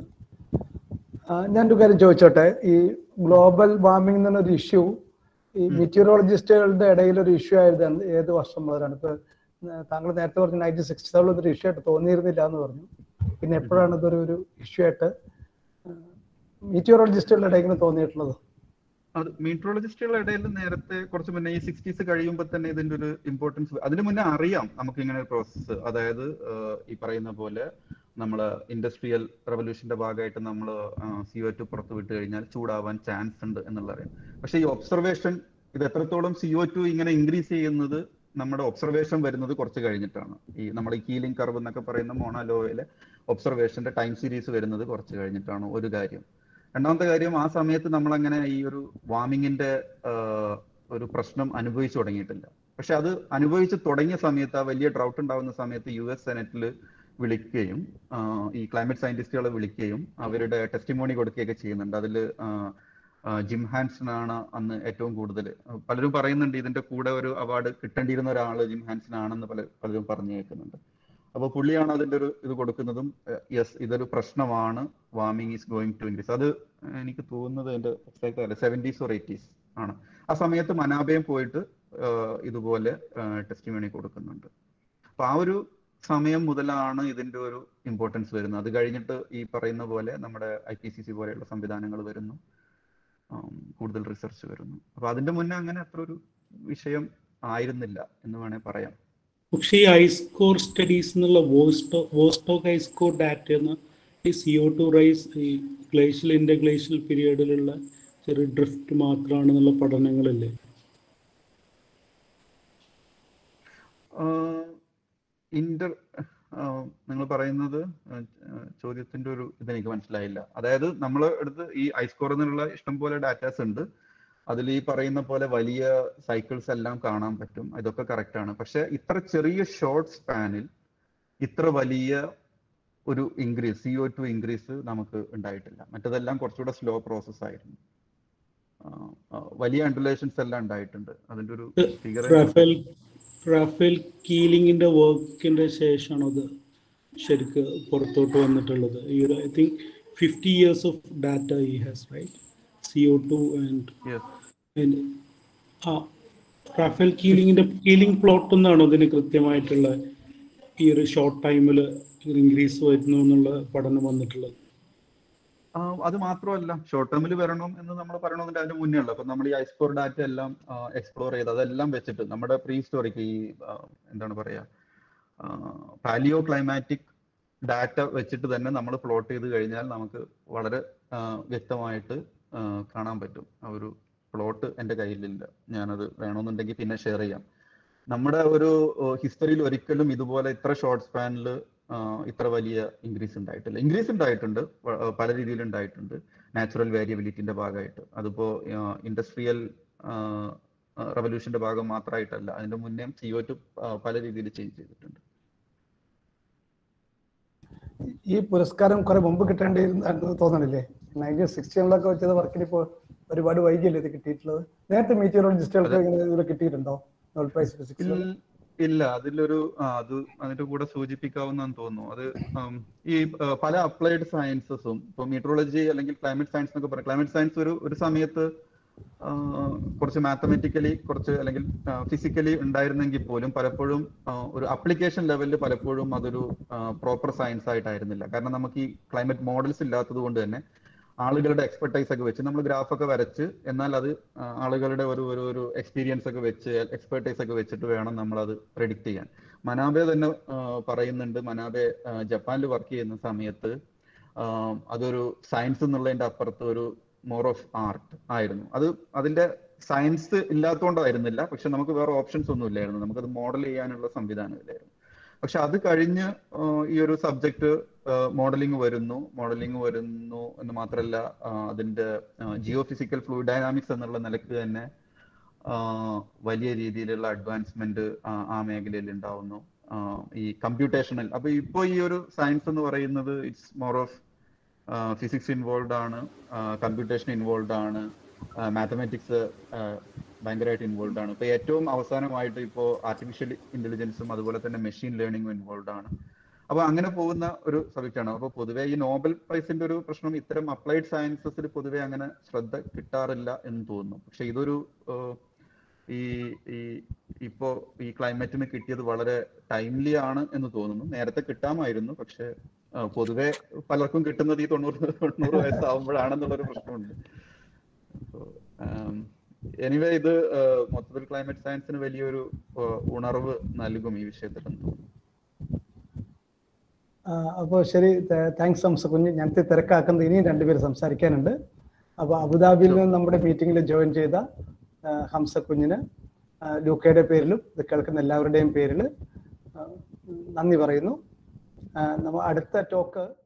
ആ, ഞാനൊരു കാര്യം ചോദിച്ചോട്ടെ ഈ ഗ്ലോബൽ വാർമിംഗ് എന്നൊരു ഇഷ്യൂ ഈ മെറ്റീരിയോളജിസ്റ്റുകളുടെ ഇടയിൽ ഒരു ഇഷ്യൂ ആയത് എന്ത് ഏത് വർഷം മുതലാണ് ഇപ്പൊ ആ, താങ്കൾ നേരത്തെ പറഞ്ഞു നയൻറ്റീൻ സിക്സ്റ്റി സെവനിൽ ഒരു ഇഷ്യൂ ആയിട്ട് തോന്നിയിരുന്നില്ല എന്ന് പറഞ്ഞു പിന്നെ എപ്പോഴാണ് ഇതൊരു ഒരു ഇഷ്യൂ ആയിട്ട് മെറ്റീരിയോളജിസ്റ്റുകളുടെ ഇടയിൽ ഇങ്ങനെ തോന്നിയിട്ടുള്ളത് അത് മീറ്ററോളജിസ്റ്റുകളുടെ ഇടയിൽ നേരത്തെ കുറച്ച് മുന്നേ ഈ സിക്സ്റ്റീസ് കഴിയുമ്പോൾ തന്നെ ഇതിന്റെ ഒരു ഇമ്പോർട്ടൻസ് അതിന് മുന്നേ അറിയാം നമുക്ക് ഇങ്ങനെ ഒരു പ്രോസസ്സ് അതായത് ആഹ് ഈ പറയുന്ന പോലെ നമ്മൾ ഇൻഡസ്ട്രിയൽ റവല്യൂഷന്റെ ഭാഗമായിട്ട് നമ്മൾ സി ഒ ടു പുറത്ത് വിട്ട് കഴിഞ്ഞാൽ ചൂടാവാൻ ചാൻസ് ഉണ്ട് എന്നുള്ള അറിയാം പക്ഷേ ഈ ഒബ്സർവേഷൻ ഇത് എത്രത്തോളം സി ഒ ടു ഇങ്ങനെ ഇൻക്രീസ് ചെയ്യുന്നത് നമ്മുടെ ഒബ്സർവേഷൻ വരുന്നത് കുറച്ച് കഴിഞ്ഞിട്ടാണ് ഈ നമ്മുടെ കീലിംഗ് കർവ് എന്നൊക്കെ പറയുന്ന മോണാലോയിലെ ഒബ്സർവേഷന്റെ ടൈം സീരീസ് വരുന്നത് കുറച്ച് കഴിഞ്ഞിട്ടാണ് ഒരു കാര്യം രണ്ടാമത്തെ കാര്യം ആ സമയത്ത് നമ്മൾ അങ്ങനെ ഈ ഒരു വാർമിങ്ങിന്റെ ഒരു പ്രശ്നം അനുഭവിച്ചു തുടങ്ങിയിട്ടില്ല പക്ഷെ അത് അനുഭവിച്ച് തുടങ്ങിയ സമയത്ത് ആ വലിയ ഡ്രൗട്ട് ഉണ്ടാവുന്ന സമയത്ത് യു എസ് സെനറ്റിൽ വിളിക്കുകയും ആ, ഈ ക്ലൈമറ്റ് സയന്റിസ്റ്റുകളെ വിളിക്കുകയും അവരുടെ ടെസ്റ്റിമോണി കൊടുക്കുകയൊക്കെ ചെയ്യുന്നുണ്ട് അതിൽ ജിം ഹാൻസൺ ആണ് അന്ന് ഏറ്റവും കൂടുതൽ പലരും പറയുന്നുണ്ട് ഇതിന്റെ കൂടെ ഒരു അവാർഡ് കിട്ടേണ്ടിയിരുന്ന ഒരാൾ ജിം ഹാൻസൺ ആണെന്ന് പല പലരും പറഞ്ഞു കേൾക്കുന്നുണ്ട് അപ്പോൾ പുള്ളിയാണ് അതിന്റെ ഒരു ഇത് കൊടുക്കുന്നതും യെസ് ഇതൊരു പ്രശ്നമാണ് warming is going to increase അത് എനിക്ക് തോന്നുന്നത് എന്റെ എക്സാക്ട് അല്ല സെവൻറ്റീസ് ഓർ എയ്റ്റീസ് ആണ് ആ സമയത്ത് മനാബയും പോയിട്ട് ആഹ് ഇതുപോലെ ടെസ്റ്റിമണി കൊടുക്കുന്നുണ്ട് അപ്പൊ ആ ഒരു സമയം മുതലാണ് ഇതിന്റെ ഒരു ഇമ്പോർട്ടൻസ് വരുന്നത് അത് കഴിഞ്ഞിട്ട് ഈ പറയുന്ന പോലെ നമ്മുടെ ഐ പി സി സി പോലെയുള്ള സംവിധാനങ്ങൾ വരുന്നു ആം, കൂടുതൽ റിസർച്ച് വരുന്നു അപ്പൊ അതിന്റെ മുന്നേ അങ്ങനെ അത്ര ഒരു വിഷയം ആയിരുന്നില്ല എന്ന് വേണേൽ പറയാം പക്ഷേ ഈ ഐസ്കോർ സ്റ്റഡീസ് എന്നുള്ള വോസ്റ്റോ വോസ്റ്റോക്ക് ഐസ്കോർ ഡാറ്റ എന്ന് ഈ സി ഒ ടു റൈസ് ഈ ഗ്ലേഷ്യൽ ഇൻ്റർഗ്ലേഷ്യൽ പീരിയഡിലുള്ള ചെറിയ ഡ്രിഫ്റ്റ് മാത്രമാണെന്നുള്ള പഠനങ്ങളില്ലേ ഇന്റർ നിങ്ങൾ പറയുന്നത് ആഹ് ആഹ് ചോദ്യത്തിന്റെ ഒരു ഇതെനിക്ക് മനസ്സിലായില്ല അതായത് നമ്മൾ എടുത്ത് ഈ ഐസ്കോർ എന്നുള്ള ഇഷ്ടംപോലെ ഡാറ്റാസ് ഉണ്ട് അതിൽ ഈ പറയുന്ന പോലെ വലിയ സൈക്കിൾസ് എല്ലാം കാണാൻ പറ്റും ഇതൊക്കെ കറക്റ്റ് ആണ് പക്ഷെ ഇത്ര ചെറിയ ഷോർട്ട് സ്പാനിൽ ഇത്ര വലിയ ഒരു increase C O two increase നമുക്ക് ഉണ്ടായിട്ടില്ല മറ്റതെല്ലാം കുറച്ചുകൂടെ സ്ലോ പ്രോസസ് ആയിരുന്നു ആഹ് ആഹ് വലിയ അണ്ടുലേഷൻസ് എല്ലാം ഉണ്ടായിട്ടുണ്ട് അതിന്റെ ഒരു ഫിഗർ റാഫേൽ റാഫേൽ കീലിങ്ങിൻ്റെ വർക്കിൻ്റെ ശേഷമാണ് അത് ശരിക്ക് പുറത്തോട്ട് വന്നിട്ടുള്ളത് ഈ I think fifty years of data ഈ has right C O two and yes ആ റാഫേൽ കീലിങ്ങിന്റെ കീലിംഗ് പ്ലോട്ട് എന്നാണോ ഇതിന് കൃത്യമായിട്ടുള്ള ഈ ഒരു ഷോർട്ട് ടൈമിൽ ഇൻക്രീസ് വരുന്നു എന്നുള്ള പഠനം വന്നിട്ടുള്ളത് ആ, അത് മാത്രമല്ല ഷോർട്ട് ടേമിൽ വരണം എന്ന് നമ്മൾ പറയണമെന്നില്ല അതിന് മുന്നേ ഉള്ളു അപ്പൊ നമ്മൾ ഈ ഐസ്കോർ ഡാറ്റ എല്ലാം എക്സ്പ്ലോർ ചെയ്ത് അതെല്ലാം വെച്ചിട്ട് നമ്മുടെ പ്രീ ഹിസ്റ്റോറിക് ഈ ആ, എന്താണ് പറയാ പാലിയോ ക്ലൈമാറ്റിക് ഡാറ്റ വെച്ചിട്ട് തന്നെ നമ്മൾ പ്ലോട്ട് ചെയ്ത് കഴിഞ്ഞാൽ നമുക്ക് വളരെ ആ, വ്യക്തമായിട്ട് ആ, കാണാൻ പറ്റും ആ ഒരു പ്ലോട്ട് എൻ്റെ കയ്യിലില്ല ഞാനത് വേണമെന്നുണ്ടെങ്കിൽ പിന്നെ ഷെയർ ചെയ്യാം നമ്മുടെ ഒരു ഹിസ്റ്ററിയിൽ ഒരിക്കലും ഇതുപോലെ ഇത്ര ഷോർട്ട് സ്പാനിൽ ഇത്ര വലിയ ഇൻക്രീസ് ഉണ്ടായിട്ടില്ല ഇൻക്രീസ് ഉണ്ടായിട്ടുണ്ട് വ- ആ, പല രീതിയിൽ ഉണ്ടായിട്ടുണ്ട് നാച്ചുറൽ വേരിയബിലിറ്റിന്റെ ഭാഗമായിട്ട് അതിപ്പോ ഇൻഡസ്ട്രിയൽ റവല്യൂഷന്റെ ഭാഗം മാത്രമായിട്ടല്ല അതിന്റെ മുന്നേ സി ഒ ടു പല രീതിയിൽ ചേഞ്ച് ചെയ്തിട്ടുണ്ട് ഈ പുരസ്കാരം കുറെ മുമ്പ് കിട്ടേണ്ടിയിരുന്ന തോന്നണില്ലേ നയൻറ്റീൻ സിക്സ്റ്റികളിലൊക്കെ വെച്ചത് വർക്കിന് ഇപ്പോൾ ഒരുപാട് വൈകിയല്ലേ ഇത് കിട്ടിയിട്ടുള്ളത് നേരത്തെ മീറ്റിയോളജിസ്റ്റുകൾക്ക് ഇങ്ങനെ ഇതിൽ കിട്ടിയിട്ടുണ്ടോ നോബൽ പ്രൈസ് ഫിസിക്സിൽ ഇൽ- ഇല്ല അതിലൊരു ആ, അത് അതിന്റെ കൂടെ സൂചിപ്പിക്കാവുന്നതെന്ന് തോന്നുന്നു അത് ഉം, ഈ ആ, പല അപ്ലൈഡ് സയൻസസും ഇപ്പൊ മീറ്ററോളജി അല്ലെങ്കിൽ ക്ലൈമറ്റ് സയൻസ് എന്നൊക്കെ പറയും ക്ലൈമറ്റ് സയൻസ് ഒരു ഒരു സമയത്ത് ആ, കുറച്ച് മാത്തമെറ്റിക്കലി കുറച്ച് അല്ലെങ്കിൽ ഫിസിക്കലി ഉണ്ടായിരുന്നെങ്കിൽ പോലും പലപ്പോഴും ആ, ഒരു അപ്ലിക്കേഷൻ ലെവലിൽ പലപ്പോഴും അതൊരു പ്രോപ്പർ സയൻസ് ആയിട്ടായിരുന്നില്ല കാരണം നമുക്ക് ഈ ക്ലൈമറ്റ് മോഡൽസ് ഇല്ലാത്തത് കൊണ്ട് തന്നെ ആളുകളുടെ എക്സ്പെർട്ടൈസ് ഒക്കെ വെച്ച് നമ്മൾ ഗ്രാഫ് ഒക്കെ വരച്ച് എന്നാൽ അത് ആ, ആളുകളുടെ ഒരു ഒരു ഒരു എക്സ്പീരിയൻസ് ഒക്കെ വെച്ച് എക്സ്പെർട്ടൈസ് ഒക്കെ വെച്ചിട്ട് വേണം നമ്മൾ അത് പ്രെഡിക്റ്റ് ചെയ്യാൻ മനാബെ തന്നെ ആ, പറയുന്നുണ്ട് മനാബെ ജപ്പാനിൽ വർക്ക് ചെയ്യുന്ന സമയത്ത് ആ, അതൊരു സയൻസ് എന്നുള്ളതിന്റെ അപ്പുറത്ത് ഒരു മോർ ഓഫ് ആർട്ട് ആയിരുന്നു അത് അതിന്റെ സയൻസ് ഇല്ലാത്തതുകൊണ്ടായിരുന്നില്ല പക്ഷെ നമുക്ക് വേറെ ഓപ്ഷൻസ് ഒന്നും ഇല്ലായിരുന്നു നമുക്കത് മോഡൽ ചെയ്യാനുള്ള സംവിധാനം ഇല്ലായിരുന്നു പക്ഷെ അത് കഴിഞ്ഞ് ആ, ഈ ഒരു സബ്ജക്ട് മോഡലിംഗ് വരുന്നു മോഡലിംഗ് വരുന്നു എന്ന് മാത്രമല്ല ആ, അതിന്റെ ജിയോ ഫിസിക്കൽ ഫ്ലൂയിഡ് ഡൈനാമിക്സ് എന്നുള്ള നിലക്ക് തന്നെ ആ, വലിയ രീതിയിലുള്ള അഡ്വാൻസ്മെന്റ് ആ മേഖലയിൽ ഉണ്ടാവുന്നു ഈ കമ്പ്യൂട്ടേഷണൽ അപ്പൊ ഇപ്പൊ ഈ ഒരു സയൻസ് എന്ന് പറയുന്നത് it's more of physics involve ആണ് കമ്പ്യൂട്ടേഷൻ ഇൻവോൾവ് ആണ് മാത്തമാറ്റിക്സ് ഭയങ്കരമായിട്ട് ഇൻവോൾവ് ആണ് ഇപ്പൊ ഏറ്റവും അവസാനമായിട്ട് ഇപ്പോ ആർട്ടിഫിഷ്യൽ ഇന്റലിജൻസും അതുപോലെ തന്നെ മെഷീൻ ലേണിംഗും ഇൻവോൾവ് ആണ് അപ്പൊ അങ്ങനെ പോകുന്ന ഒരു സബ്ജക്റ്റ് ആണ് അപ്പൊ പൊതുവെ ഈ നോബൽ പ്രൈസിന്റെ ഒരു പ്രശ്നം ഇത്തരം അപ്ലൈഡ് സയൻസസിൽ പൊതുവെ അങ്ങനെ ശ്രദ്ധ കിട്ടാറില്ല എന്ന് തോന്നുന്നു പക്ഷെ ഇതൊരു ഈ ഈ ഇപ്പോ ഈ ക്ലൈമറ്റിന് കിട്ടിയത് വളരെ ടൈംലി ആണ് എന്ന് തോന്നുന്നു നേരത്തെ കിട്ടാമായിരുന്നു പക്ഷെ പൊതുവെ പലർക്കും കിട്ടുന്നത് ഈ തൊണ്ണൂറ് തൊണ്ണൂറ് വയസ്സാവുമ്പോഴാണെന്നുള്ളൊരു പ്രശ്നമുണ്ട് എനിവേ ഇത് മൊത്തത്തിൽ ക്ലൈമറ്റ് സയൻസിന് വലിയൊരു ഉണർവ് നൽകും ഈ വിഷയത്തിൽ എന്ന് തോന്നുന്നു അപ്പോൾ ശരി താങ്ക്സ് ഹംസ കുഞ്ഞ് ഞങ്ങൾക്ക് തിരക്കാക്കുന്നത് ഇനിയും രണ്ടുപേര് സംസാരിക്കാനുണ്ട് അപ്പോൾ അബുദാബിയിൽ നിന്ന് നമ്മുടെ മീറ്റിംഗിൽ ജോയിൻ ചെയ്ത ഹംസ കുഞ്ഞിന് ലൂക്കയുടെ പേരിലും ഇത് കേൾക്കുന്ന എല്ലാവരുടെയും പേരിൽ നന്ദി പറയുന്നു നമ്മൾ അടുത്ത ടോക്ക്